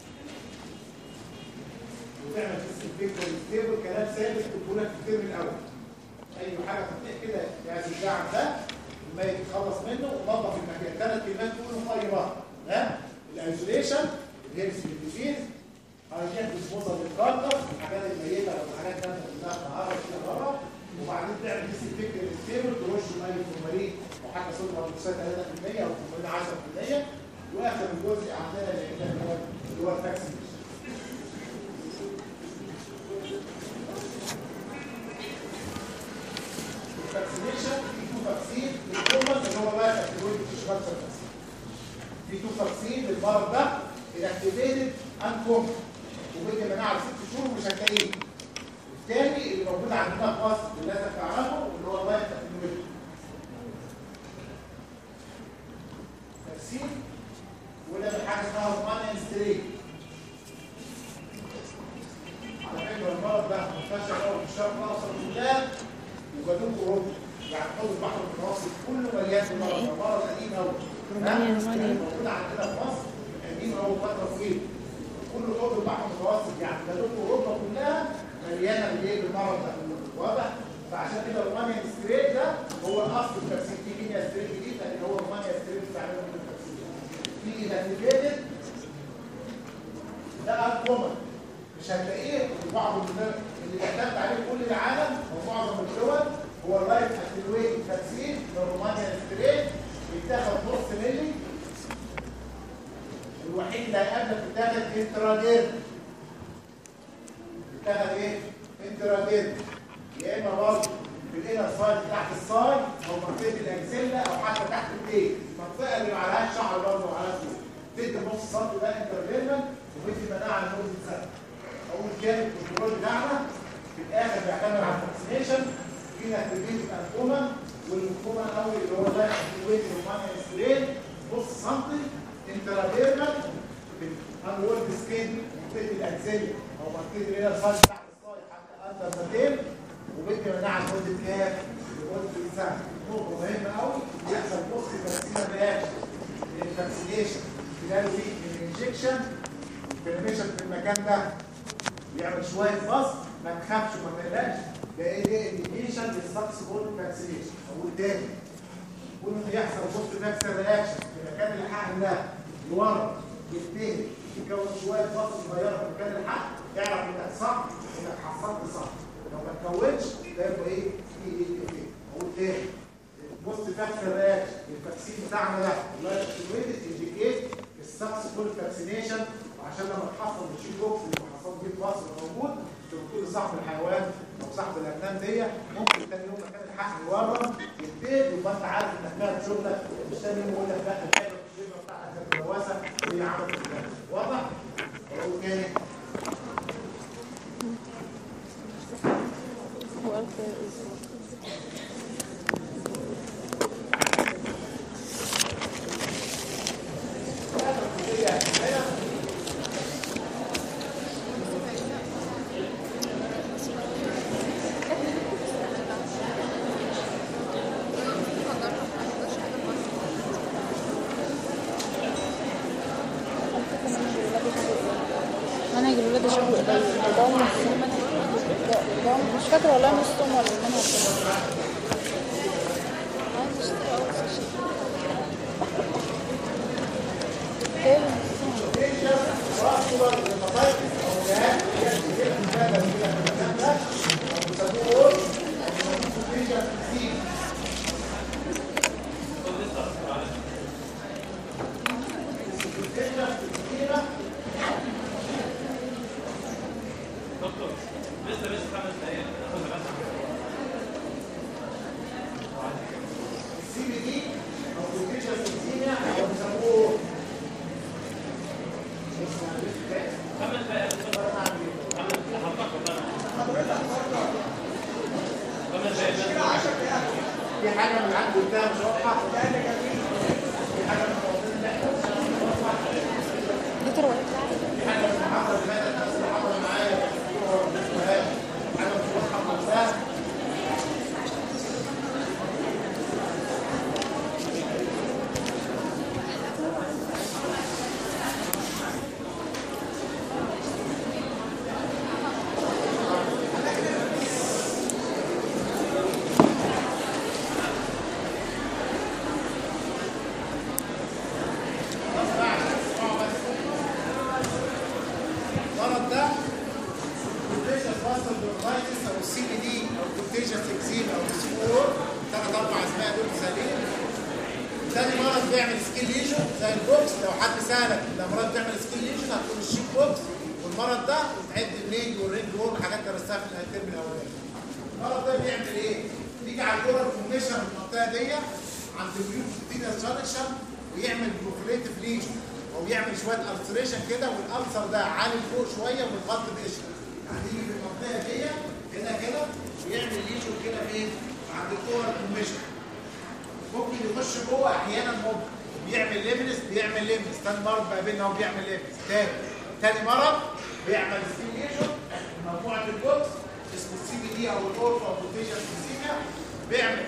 وتعمل ديسانفكتور ستيبل كلام ثابت تقول لك في الترم الاول اي حاجه تطلع كده يعني الجعل ده الميت يتخلص منه ونظف المكان ثلاث كلمات تقولهم اي مره ها الايزوليشن الهيلث ديزيز هيجيب ديسبوزال للكاركس الحاجات الميته او الحاجات اللي انت كلها بتعرف كده بره وبعدين تعمل ديسانفكتور ستيبل ترش ميه فورمالين وحتى صودا هيدروكسيد 3% او فورمالين 10% واخر الجزء عندنا اللي هو اللي هو الفاكسينيشن الفاكسينيشن في تو فاكسين الكومن اللي هو بقى اكتيفيتد تشخيص الفاكسين في تو فاكسين للمرض ده الاكتيفيتد ان كومن وبيدي مناعه لست شهور مش هتلاقيه الثاني اللي موجود عندنا في مصر اللي لازم تعرفه اللي هو اللايف اكتيفيتد فاكسين وده بحاجه اسمها رومانيان ستريت على فكره المرض ده منتشر قوي في الشرق الاوسط والبلاد وجنوب اوروبا يعني حوض البحر المتوسط كله مليان بالمرض ده مرض قديم قوي رومانيا رومانيا موجود عندنا في مصر قديم قوي فتره طويله كل حوض البحر المتوسط يعني جنوب اوروبا كلها مليانه بالايه بالمرض ده واضح فعشان كده رومانيا ستريت ده هو الاصل التفسير في كيمياء ستريت جديد لكن هو رومانيا ستريت بتعمله من التفسير في اناتيفيتد ده انكومن مش هتلاقيه في بعض البلاد اللي بيعتمد عليه كل العالم او معظم الدول هو اللايف اتنويت فاكسين للرومانيا ستريت بيتاخد نص ملي الوحيد اللي هيقابلك بيتاخد انترادير بيتاخد ايه؟ انترادير يا اما برضه في الانر سايد تحت الصاي او منطقه الاكسيلا او حتى تحت الايه المنطقه اللي ما عليهاش شعر برضه وعليها فوق تدي نص سم ده انترفيرمنت وبيدي مناعه لمده سنه اول كان الكنترول بتاعنا في الاخر بيعتمد على الفاكسينيشن فينا اكتيفيتي الانكوما والانكوما الاول اللي هو ده اكتيفيتي رومانيا سترين نص سم انترافيرمال بالانورد سكين منطقه الاكسيلا او منطقه الانر سايد تحت الصاي حتى اندر ذا وبيدي مناعه لمده كام؟ لمده سنه نقطه مهمه قوي بيحصل بص فاكسين رياكشن الفاكسينيشن خلال ويك من الانجكشن الانفلاميشن في المكان ده يعمل شويه فصل ما تخافش وما تقلقش ده ايه ده انديكيشن للسكسبول فاكسينيشن اقول تاني كل ما يحصل بوست فاكسين رياكشن في مكان الحقن ده لورا ينتهي يكون شويه فصل صغيره في مكان الحقن تعرف انك صح انك حصلت صح لو ما تكونش ده يبقى ايه في ايه ايه اقول تاني بوست فاكسين رياكشن الفاكسين بتاعنا ده الله اكتيفيتد انديكيت السكسبول فاكسينيشن وعشان لما تحصل الشيك بوكس اللي حصل بيه في مصر موجود تقول صاحب الحيوان او صاحب الاجنام دي ممكن تاني يوم مكان الحقن يورم ينتهي ويبقى انت عارف انك فيها شغلك مش تاني يوم يقول لك لا الحاجه بتاعتك كانت ملوثه وهي عملت كده واضح؟ الولادة شكله منهج الولادة شكله قليل ده نصهم ده مش فاكرة والله نصهم ولا المنهج كده عايز اشتري اول سيشن ايه نصهم السي بي دي او كونتيجن سيزيميا او بيسموه في حاجه من عند قدام مش واضحه في حاجه من دي تروح حاجه من المحاضره اللي فاتت الناس اللي حضروا معايا حاجه مش واضحه خالص المرض ده كونتيجس فاستر بيرنايتس او السي بي دي او كونتيجس اكزيم او السكور ثلاث اربع اسماء دول مثالين تاني مرض بيعمل سكين ليجن زي البوكس لو حد سالك الامراض بتعمل سكين ليجن هتقول الشيك بوكس والمرض ده وتعد النيج والرينج وورم حاجات درستها في الترم الاولاني المرض ده بيعمل ايه؟ بيجي على الكوره الفورميشن المنطقه دي عند اليوتينال جانكشن ويعمل بروفليتيف ليجن او يعمل شويه التريشن كده والالسر ده عالي فوق شويه ومتغطي بقشره يعني يجي في المنطقه دي هنا كده ويعمل ليجن كده فين؟ عند الكوره الفورميشن ممكن يخش جوه احيانا ممكن بيعمل ليمنس بيعمل ليمنس تاني مرض بقى بيننا وبيعمل ليمنس تاني تاني مرض بيعمل ستيميشن مجموعه البوكس اسمه السي بي دي او الاورفا او بوتيشن سيسيميا بيعمل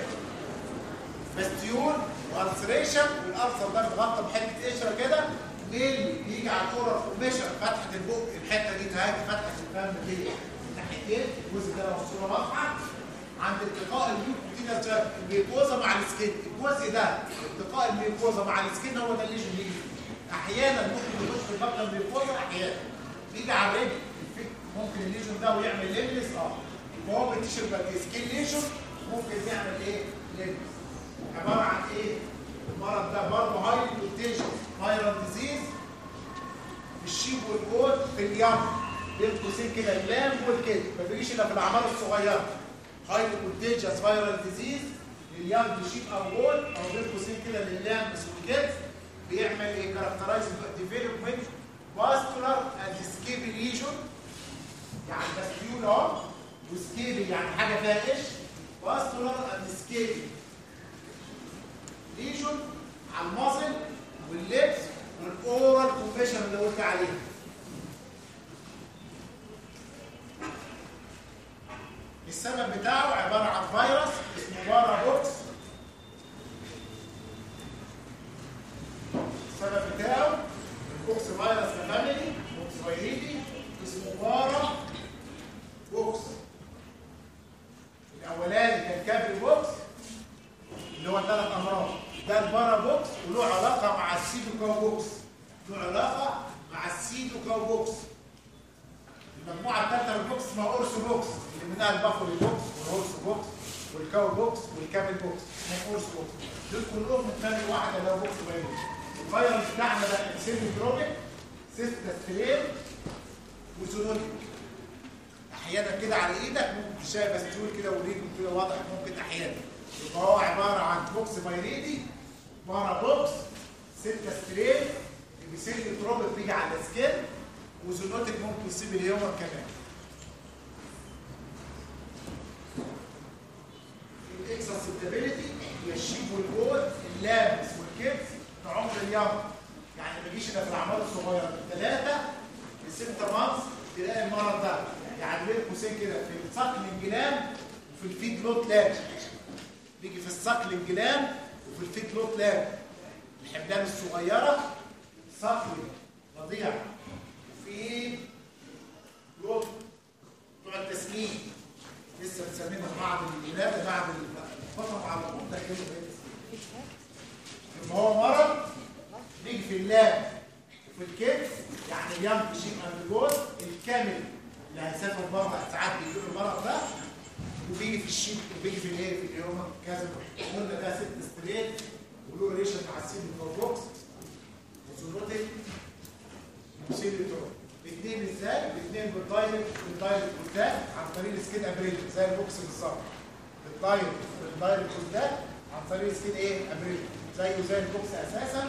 باستيول والسريشن والالسر ده متغطى بحته قشره كده ميل بيجي على الكوره فورميشن فتحه البق الحته دي تهاجم فتحه الفم دي ناحيتين الجزء ده لو الصوره واضحه عند التقاء الميوكوتينال تراك الميكوزا مع السكين الجزء ده التقاء الميكوزا مع السكين هو ده اللي يجي بيجي احيانا ممكن يخش في المبنى الميكوزا احيانا بيجي على الرجل الفك- ممكن الليجن ده ويعمل ليملس اه وهو بينتشر بقى سكين ليجن ممكن يعمل ايه ليملس عباره عن ايه المرض ده برضه هاي كونتيجن فايرال ديزيز الشيب والجود في اليم بين قوسين كده اللام والكده ما بيجيش الا في الاعمار الصغيره هاي كونتيجس فايرال ديزيز لليانج شيب او جود او بين قوسين كده للام والكده بيعمل ايه كاركترايز ديفلوبمنت فاسكولار اند سكيبي ليجن يعني باستيول اهو وسكيبي يعني حاجه فيها قش فاسكولار اند سكيبي ليجن على المازل واللبس والاورال كومبيشن اللي قلت عليه السبب بتاعه عباره عن فيروس اسمه بارا بوكس السبب بتاعه البوكس فيروس فاميلي بوكس فيريدي اسمه بارا بوكس الاولاني كان كابري بوكس اللي هو ثلاث امراض ده البارا بوكس وله علاقه مع السيدو كاو بوكس له علاقه مع السيدو كاو بوكس المجموعه الثالثه من البوكس اسمها اورسو بوكس اللي منها البافولي بوكس والهورس بوكس والكاو بوكس والكامل بوكس اسمه اورسو بوكس دول كلهم من فاميلي واحده اللي هو بوكس فيروس الفيروس بتاعنا ده سيميتروبيك سيستاستريل وزونوتيك احيانا كده على ايدك ممكن تشاي بستول كده وريجل كده واضح ممكن احيانا يبقى هو عباره عن بوكس فيريدي بارا بوكس ستة ستريل بيسيل تروبيك بيجي على السكين وزونوتيك ممكن يسيب الهيومن كمان الاكسسبيليتي هي الشيب والجود اللامس والكتف في عمر اليوم يعني ما يجيش الا في الاعمار الصغيره من ثلاثه لست مانث تلاقي المرض ده يعني بين قوسين كده في الصقل الجلام وفي الفيد لوت لاب بيجي في الصقل الجلام وفي الفيد لوت لاب الحملان الصغيره صقل رضيع في لوب بتوع التسمين لسه بنسميها بعد الولاده بعد الفتره على طول ده كده لما هو مرض بيجي في اللاب وفي الكتف يعني اليوم شيء اندجوز الكامل اللي هيسافر بره ساعات بيجي له المرض ده وبيجي في الشيك وبيجي في الايه في اليوم كذا قلنا ده ست ستريت وله ريشن مع السيل بوكس وزوروتيك وسيليتور الاثنين ازاي؟ الاثنين بالدايركت بالدايركت قدام عن طريق السكين ابريشن زي البوكس بالظبط بالدايركت بالدايركت قدام عن طريق السكين ايه؟ ابريشن زيه زي البوكس اساسا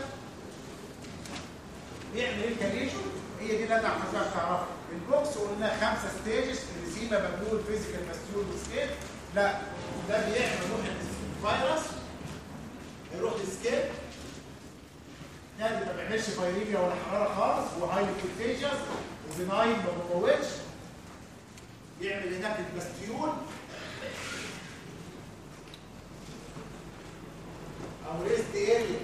بيعمل ايه الكاليشن؟ هي دي اللي انا عايزك تعرفها البوكس قلنا خمسه ستيجز الريسيما مبلول فيزيكال ماستيول وسكيل لا ده بيعمل روح الفيروس يروح للسكيل ده ما بيعملش فايريميا ولا حراره خالص وهايلي كونتيجيوس وبناين ما بيموتش يعمل هناك الباستيول او ريست اريا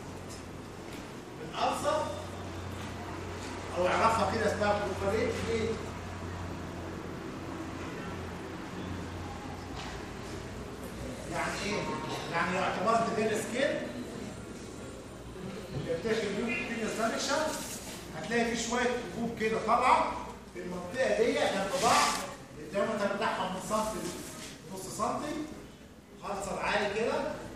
الالسر او اعرفها كده اسمها بروفاريت ليه يعني ايه يعني لو اعتبرت بين سكين اللي بتاكل اليوم في سانكشن هتلاقي في شويه حبوب كده طالعه في المنطقه دي جنب بعض الدايمتر بتاعها من سنتي نص سنتي خلصه عالي كده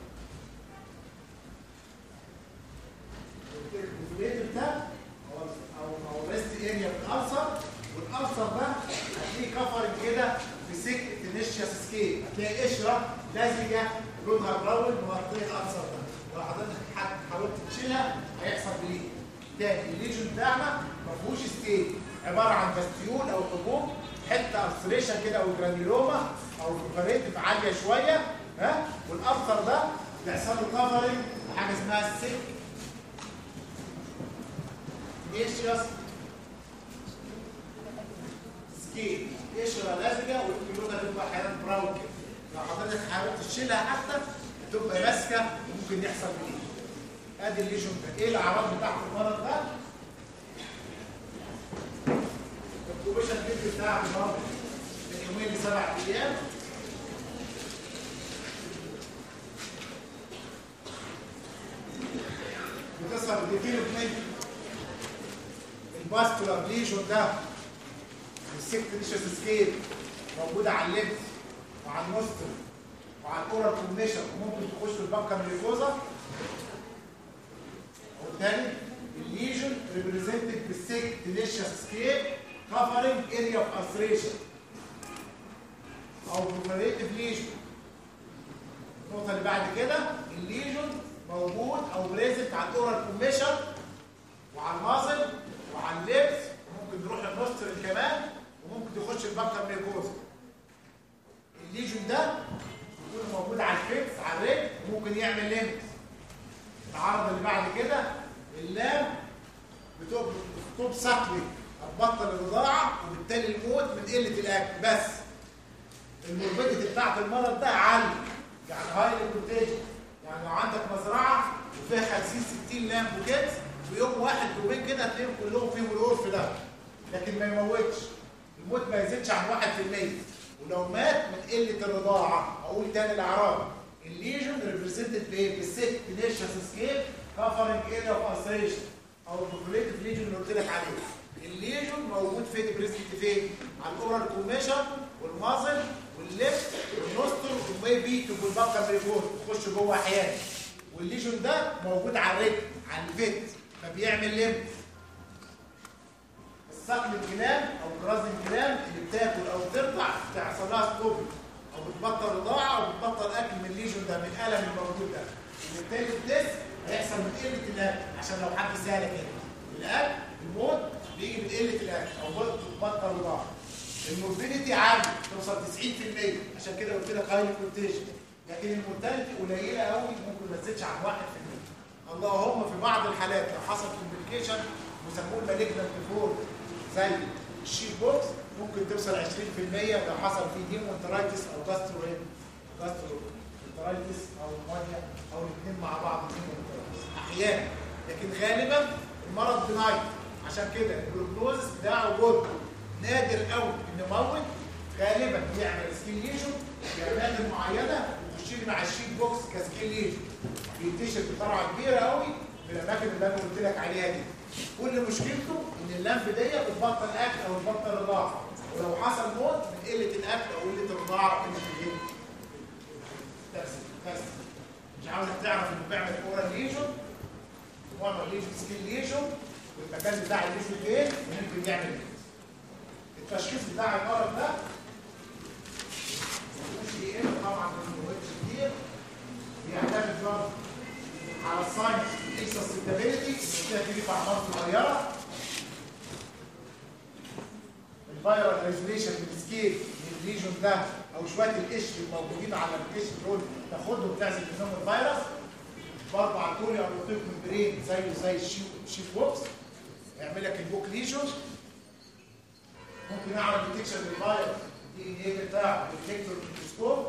الكوفليتر ده او او او ريست اريا في الالسر والالسر ده هتلاقيه كفرنج كده في سكه تنشيس سكيل هتلاقي قشره لزجه لونها براون مغطيه الالسر ده لو حضرتك حد حاولت تشيلها هيحصل بليه تاني الليجن بتاعنا ما فيهوش ستيل عباره عن باستيول او حبوب حته ابستريشن كده او جرانيلوما او فيبريتيف عاليه شويه ها والابتر ده بيحصل له كفرنج بحاجه اسمها السك نيشيوس سكيل قشره لزجه ويمكن لونها تبقى احيانا براون كده لو حضرتك حاولت تشيلها حتى تبقى ماسكه وممكن يحصل بليه ادي الليجون ده ايه الاعراض بتاعت المرض ده الكوبيشن الفيديو بتاع المرض من يومين لسبع ايام بتظهر ديفينيت الباسكولار ليجون ده السكتريشس سكيل موجوده على اللبس وعلى النوستر وعلى الاورال كوميشن وممكن تخش في البنكر ميكوزا والتاني الليجن ريبريزنتد بالسيك تينيشيوس سكيل كفرنج اريا اوف اسريشن او بروفريتيف ليجن النقطة اللي بعد كده الليجن موجود او بريزنت على الاورال كوميشن وعلى المازل وعلى اللبس وممكن تروح للنوسترل كمان وممكن تخش البنكر ميكوزا الليجن ده يكون موجود على الفيكس على الرجل ممكن يعمل ليمت العرض اللي بعد كده اللام بتبقى سقلي هتبطل الرضاعه وبالتالي الموت من قله الاكل بس الموربيديتي بتاعت المرض ده عالي يعني هاي كونتيجن يعني لو عندك مزرعه وفيها 50 60 لام بوكيت ويوم واحد يومين كده هتلاقيهم كلهم فيهم القرف ده لكن ما يموتش الموت ما يزيدش عن 1% ولو مات من قله الرضاعه اقول تاني الاعراض الليجن ريبريزنتد بايه بالست نيشس سكيل كفرنج اريا اوف اسريشن او البوبوليتيف ليجن اللي قلت لك عليه الليجن موجود فين بريزنت فين على الاورال كوميشن والمازل والليفت والنوستر ومي بي تبقى البقره بريفور تخش جوه احيانا والليجن ده موجود على الرجل على الفيت فبيعمل ليمف الصقل الكلام او كراز الكلام اللي بتاكل او بترضع بتحصل لها ستوبل او بتبطل رضاعه او بتبطل اكل من الليجن ده من الالم الموجود ده وبالتالي الدس هيحصل من قله الاكل عشان لو حد سالك كده الاكل الموت بيجي من قله الاكل او بتبطل رضاعه الموربيديتي عاليه توصل 90% عشان كده قلت لك هاي كونتيجن لكن المورتاليتي قليله قوي ممكن ما تزيدش عن 1% اللهم في بعض الحالات لو حصل كومبليكيشن بيسموه المالجنت فور زي الشيل بوكس ممكن توصل 20% لو حصل فيه ديمونترايتس او جاسترو جاسترو انترايتس او نمونيا او الاثنين مع بعض ديمونترايتس احيانا لكن غالبا المرض بنايت عشان كده البروجنوزس بتاعه جود نادر قوي انه يموت غالبا بيعمل سكين ليجن في اماكن معينه ويخش لي مع الشيت بوكس كسكين ليجن بينتشر بسرعه كبيره قوي في الاماكن اللي انا قلت لك عليها دي كل مشكلته ان اللمف دي بتبطل اكل او بتبطل رضاعه ولو حصل موت من قله الاكل او قله الرضاعه او قله الايه؟ بس بس مش عاوزك تعرف انه بيعمل اورال ليجن معمل ليجن سكين ليجن والمكان بتاع الليجن فين وممكن يعمل ايه التشخيص بتاع المرض ده مش دي ام طبعا ما بنقولش كتير بيعتمد برضه على الساينس الاكسسبيليتي اللي بتيجي في اعمار صغيره الفيرال ايزوليشن بالسكيل من الليجون ده او شويه القشر الموجودين على القشر دول تاخدهم تعزل منهم الفيروس برضه على طول او لطيف ممبرين زيه زي الشيف بوكس يعمل لك البوك ليجون ممكن اعمل ديتكشن للفيروس دي ان ايه بتاعه بالفيكتور ميكروسكوب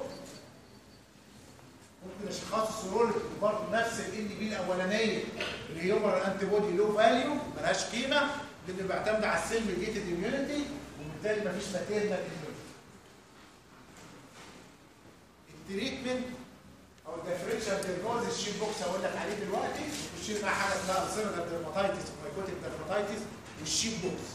ممكن اشخاص السرولة برضه نفس الان بي الاولانيه اللي هي الانتي بودي لو فاليو ملهاش قيمه لان بيعتمد على السيل ميديتد اميونيتي وبالتالي مفيش ماتيرنال اميونيتي التريتمنت او الديفرنشال ديرجوز الشيب بوكس هقول لك عليه دلوقتي والشيب مع حاجه اسمها السيرنال ديرماتايتس ومايكوتيك ديرماتايتس والشيب بوكس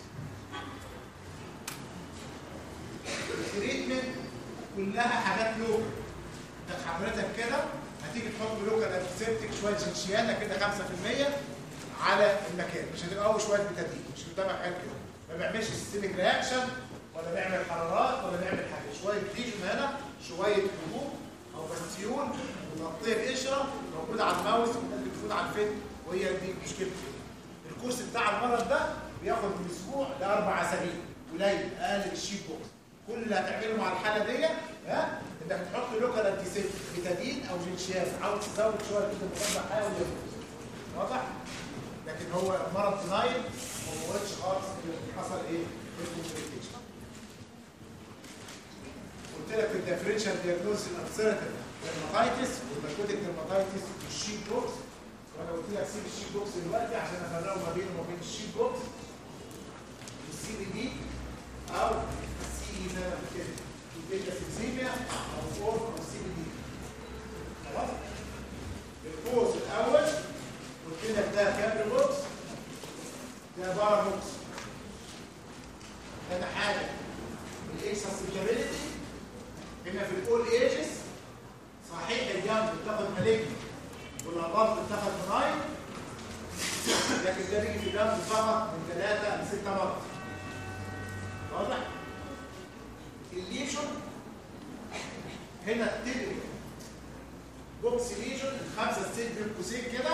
التريتمنت كلها حاجات لوكال انت حضرتك كده هتيجي تحط لوكال انتيسيبتيك شويه جنشيانا كده 5% على المكان مش هتبقى اول شويه بتدين مش قدامك حاجه كده ما بيعملش سيستميك رياكشن ولا بيعمل حرارات ولا بيعمل حاجه شويه ليجن هنا شويه هبوب او باستيول وتغطيه القشره موجوده على الماوس وممكن تفوت على الفت وهي دي مشكلته الكورس بتاع المرض ده بياخد من اسبوع لاربع اسابيع قليل اقل من الشيب بوكس كل اللي هتعمله مع الحاله دي ها انك تحط لوكال انتيسيبتيك بتادين او جنشياز عاوز تزود شويه كده مضاد حيوي واضح لكن هو مرض بناين وما موتش خالص حصل ايه الكومبليكيشن قلت لك الديفرنشال دياجنوز الابسيرتيف ديرماتايتس والباكوتيك ديرماتايتس والشيب بوكس وانا قلت لك سيب الشيب بوكس دلوقتي عشان افرقه ما بينه وما بين الشيب بوكس والسي بي دي او السي اي زي ما قلت كده البيتا سيزيميا او فور او سي بي دي خلاص الكورس الاول قلت لك ده كابل بوكس ده بارا بوكس ده حاجه الاكسسبيليتي هنا في الاول ايجز صحيح الجنب بتاخد مالجني والاباط بتاخد منايل لكن ده بيجي في الجنب فقط من ثلاثه لسته مرات واضح؟ الليجون هنا التلك بوكس ليجون الخمسه ست بين قوسين كده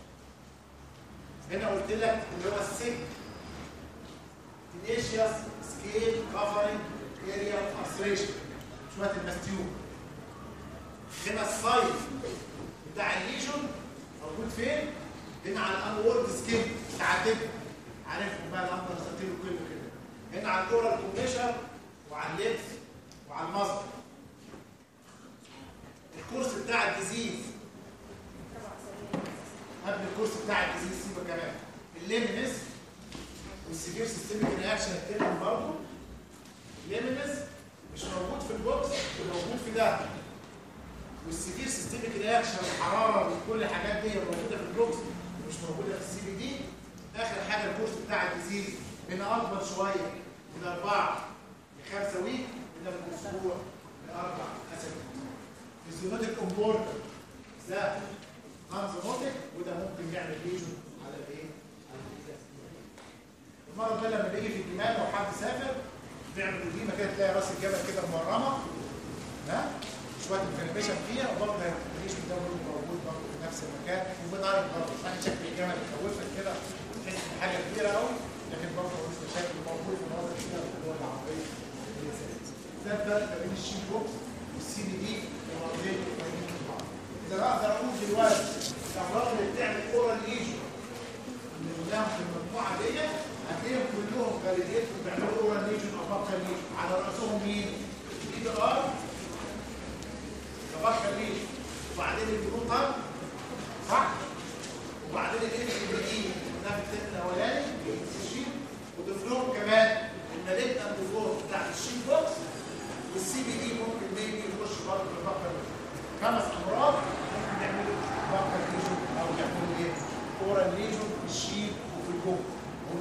هنا قلت لك اللي هو السك تنيشيوس سكيل كفرنج اريا ارسريشن شويه الماستيوم هنا السايز بتاع الليجون موجود فين؟ هنا على الانورد سكين بتاع الدب عارفهم بقى الامر ساتيرو كله كده هنا على الاورال كوميشر وعلى اللبس وعلى المصدر الكورس بتاع الديزيز قبل الكورس بتاع الديزيز سيبه كمان الليمنس والسيفير سيستميك رياكشن التاني برضه الليمنس مش موجود في البوكس موجود في ده والسيفير سيستميك رياكشن الحراره وكل الحاجات دي موجوده في البوكس مش موجوده في السي بي دي اخر حاجه الكورس بتاع الديزيز هنا اكبر شويه من اربعه لخمسه ويك هنا من اسبوع لاربع اسابيع الزينوتيك امبورتر ده انزيموتيك وده ممكن يعمل ليجن على الايه؟ على الإزاز. المرض ده لما بيجي في الجمال لو حد سافر بيعمل قديمه كده تلاقي راس الجبل كده مورمه ها شويه انفلاميشن فيها وبرضه الريشن ده برضه موجود برضه في نفس المكان وبنعرف برضه يعني شكل الجبل يخوفك كده تحس ان حاجه كبيره قوي لكن برضه ملوش مشاكل موجود في مناطق كتيره في الدول العربيه ده الفرق ما بين الشين بوكس والسي بي دي ومرضين قريبين من بعض اذا اقدر اقول دلوقتي الامراض اللي بتعمل اورال ليجن اللي قدام في المجموعه دي هتلاقيهم كلهم غالبيتهم بيعملوا اورال ليجن او بكر ليجن على راسهم مين؟ الاي بي ار كبكر ليجن وبعدين البروتال صح؟ وبعدين الاف بي دي ده في الترم الاولاني الشيت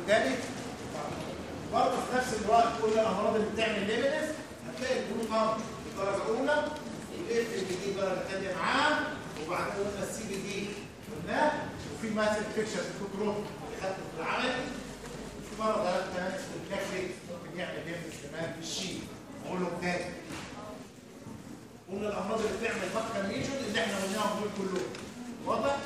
تاني برضه في نفس الوقت كل الامراض اللي بتعمل ليمينس هتلاقي الجلوكام الدرجه الاولى والاف ال دي درجه ثانيه معاه وبعدين قلنا السي بي دي قلناه وفي ماس انفكشن في الكنترول اللي خدته في العمل في مرض كمان اسمه الكافريت ممكن يعمل ليمينس كمان في الشيء اقول لهم تاني قلنا الامراض اللي بتعمل فكر ليجن اللي احنا قلناهم دول كلهم واضح؟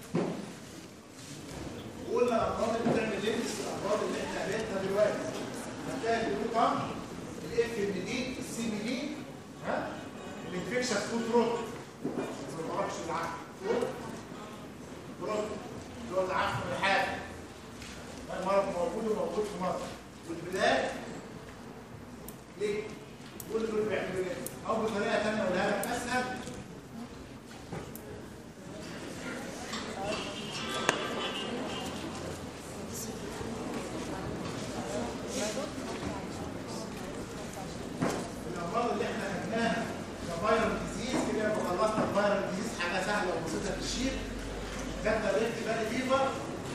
وقلنا الامراض اللي بتعمل ليمس الامراض اللي احنا قريتها دلوقتي هتلاقي الجلوكام الاف ام دي السي بي دي ها الانفكشن فود روت ما بعرفش العقل فود روت اللي هو العفن الحاد ده المرض موجود وموجود في مصر والبلاد ليه؟ كل دول بيعملوا ايه؟ او بطريقه ثانيه اقولها لك اسهل الامراض اللي احنا خدناها كفايرال ديزيز كده لما خلصنا الفايرال ديزيز حاجه سهله وبسيطه في الشيل خدنا الريفت بالي فيفر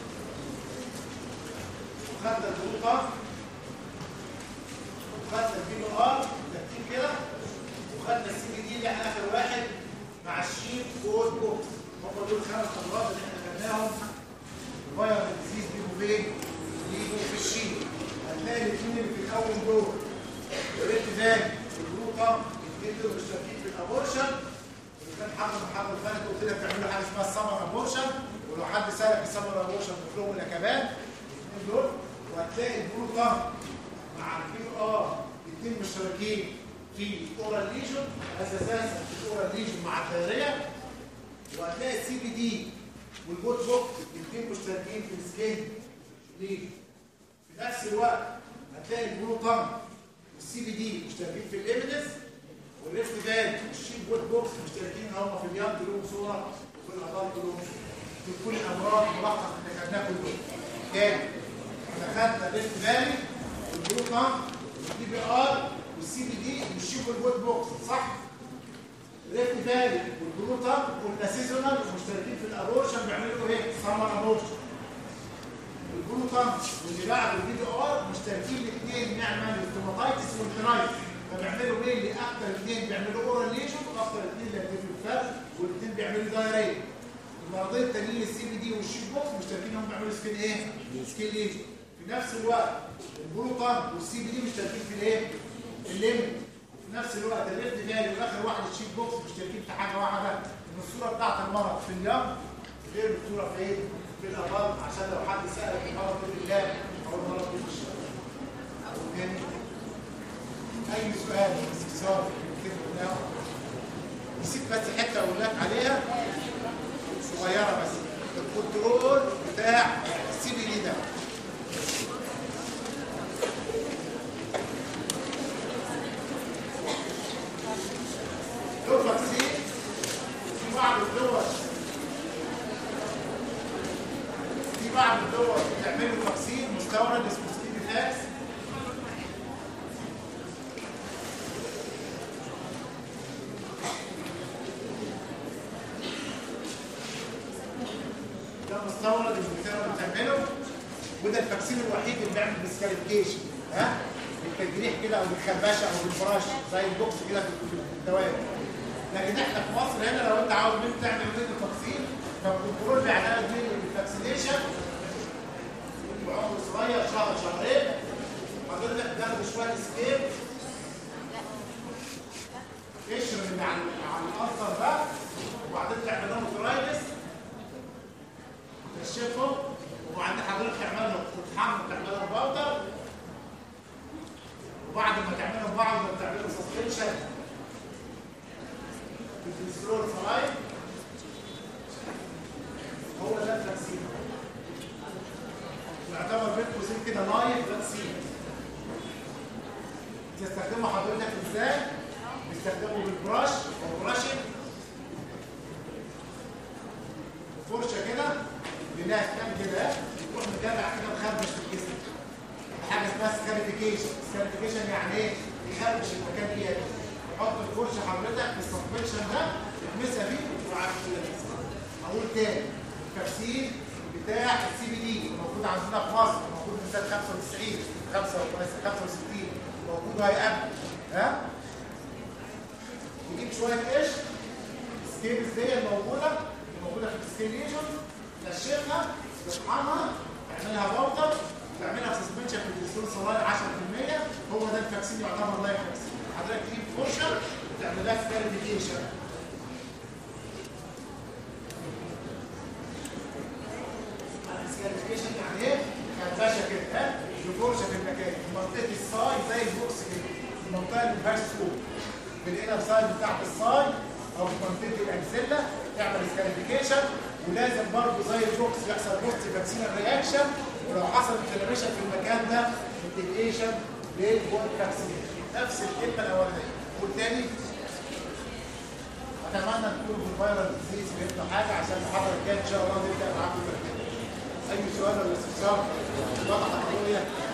وخدنا الجلوكا وخدنا الفيلو ار ترتيب كده وخدنا السي بي دي اللي احنا اخر واحد مع الشيل كود بوكس هم دول الخمس امراض اللي احنا خدناهم فايرال ديزيز بيجوا فين؟ بيجوا في الشيل هتلاقي الاثنين اللي في الاول دول الريت ثاني الجلوكا الاثنين دول مشتركين في الابورشن اللي كان حاضر محاضر فاتت قلت لك تعملوا حاجه اسمها السمر ابورشن ولو حد سالك السمر ابورشن بتطلبوا ولا كمان الاثنين دول وهتلاقي الجلوكا مع البي ار الاثنين مشتركين في الاورال ليجن اساسا في الاورال ليجن مع الدايريه وهتلاقي السي بي دي والبوت بوك الاثنين مشتركين في السكين ليجن في نفس الوقت هتلاقي الجلوكام والسي بي دي مشتركين في الايفيدنس والريفت فال والشيب بوت بوكس مشتركين هم في اليانج لهم صوره وفي الادلت لهم في كل الامراض ملخص احنا خدناه كله تاني احنا خدنا الريفت فالي والجلوكام والدي بي ار والسي بي دي والشيب والبوت بوكس صح؟ الريفت فالي والجلوكام قلنا سيزونال ومشتركين في الابورشن بيعملوا ايه؟ سمر ابورشن الجلوكام واللي بعد الفي دي ار مشتركين الاثنين نعمل التوماتايتس والترايتس فبيعملوا ايه اللي اكتر اثنين بيعملوا اورال ليجن واكتر اثنين اللي بيعملوا الفرد والاثنين بيعملوا دايريه المرضين التانيين السي بي دي والشيك بوكس مشتركين هم بيعملوا سكين ايه؟ سكين ليجن في نفس الوقت الجلوكام والسي بي دي مشتركين في الايه؟ الليمت في نفس الوقت الريفت فالي واخر واحد الشيك بوكس مشتركين في حاجه واحده ان الصوره بتاعت المرض في اليوم غير الصوره في ايه؟ في الأمراض عشان لو حد سألك المرض تقول الله أو المرض في الشرق تاني أي سؤال استفسار يمكن قلناه نسيت بس حتة أقول لك عليها صغيرة بس الكنترول بتاع السي بي دي ده دول فاكسين في بعض الدول في بعض الدول بتعملوا فاكسين مستورد اسمه سبيدي فاكس ده مستورد انجلترا بتعمله وده الفاكسين الوحيد اللي بيعمل ديسكاليفيكيشن ها بالتجريح كده او بالخربشه او بالفراش زي البوكس كده في الدوائر لكن احنا في مصر هنا لو انت عاوز بنت تعمل بنت فاكسين فالكنترول بيعتمد من الفاكسينيشن بعمر صغير شهر شهرين حضرتك تاخد شويه سكيب قشر من على على الاثر ده وبعدين تعمل لهم فرايدس تنشفهم وبعدين حضرتك تعمل لهم تطحنهم تعمل لهم باودر وبعد ما تعملهم باودر تعملهم سسبنشن بالفلور فرايد هو ده الفاكسين يعتبر بين قوسين كده لايف فاكسين تستخدمه حضرتك ازاي؟ بيستخدمه بالبراش او براشنج فرشه كده بناس كام كده تروح متابع كده مخربش في الجسم حاجه اسمها سكاريفيكيشن سكاريفيكيشن يعني ايه؟ يخربش المكان ايه تحط الفرشه حضرتك في السسبنشن ده تلمسها بيه وعارف كده اقول تاني التفسير بتاع السي بي دي موجود عندنا في مصر موجود من سنه 95 65 موجود وهيقابل ها نجيب شويه قش السكيلز دي الموجوده الموجوده في السكيليشن نشفها نطحنها نعملها باودر تعملها سسبنشن في الدستور صغير 10% هو ده الفاكسين يعتبر لايف فاكسين حضرتك تجيب فرشه وتعمل لها ستيريفيكيشن السكاليفيكيشن يعني ايه؟ فرفشه كده ها؟ بفرشه في المكان في منطقه الصاي زي البوكس كده المنطقه اللي ما فيهاش سكوب بالانر سايد بتاعت الصاي او في منطقه الاكسله تعمل سكاليفيكيشن ولازم برضه زي البوكس يحصل بوست فاكسينال رياكشن ولو حصل انفلاميشن في المكان ده انتجريشن للبوت فاكسينيشن نفس الكلمه الاولانيه والتاني اتمنى تكونوا في الفيروس ديزيز فهمتوا حاجه عشان المحاضره الجايه ان شاء الله نبدا معاكم ترتيب اي سؤال ولا استفسار واضحه الرؤيه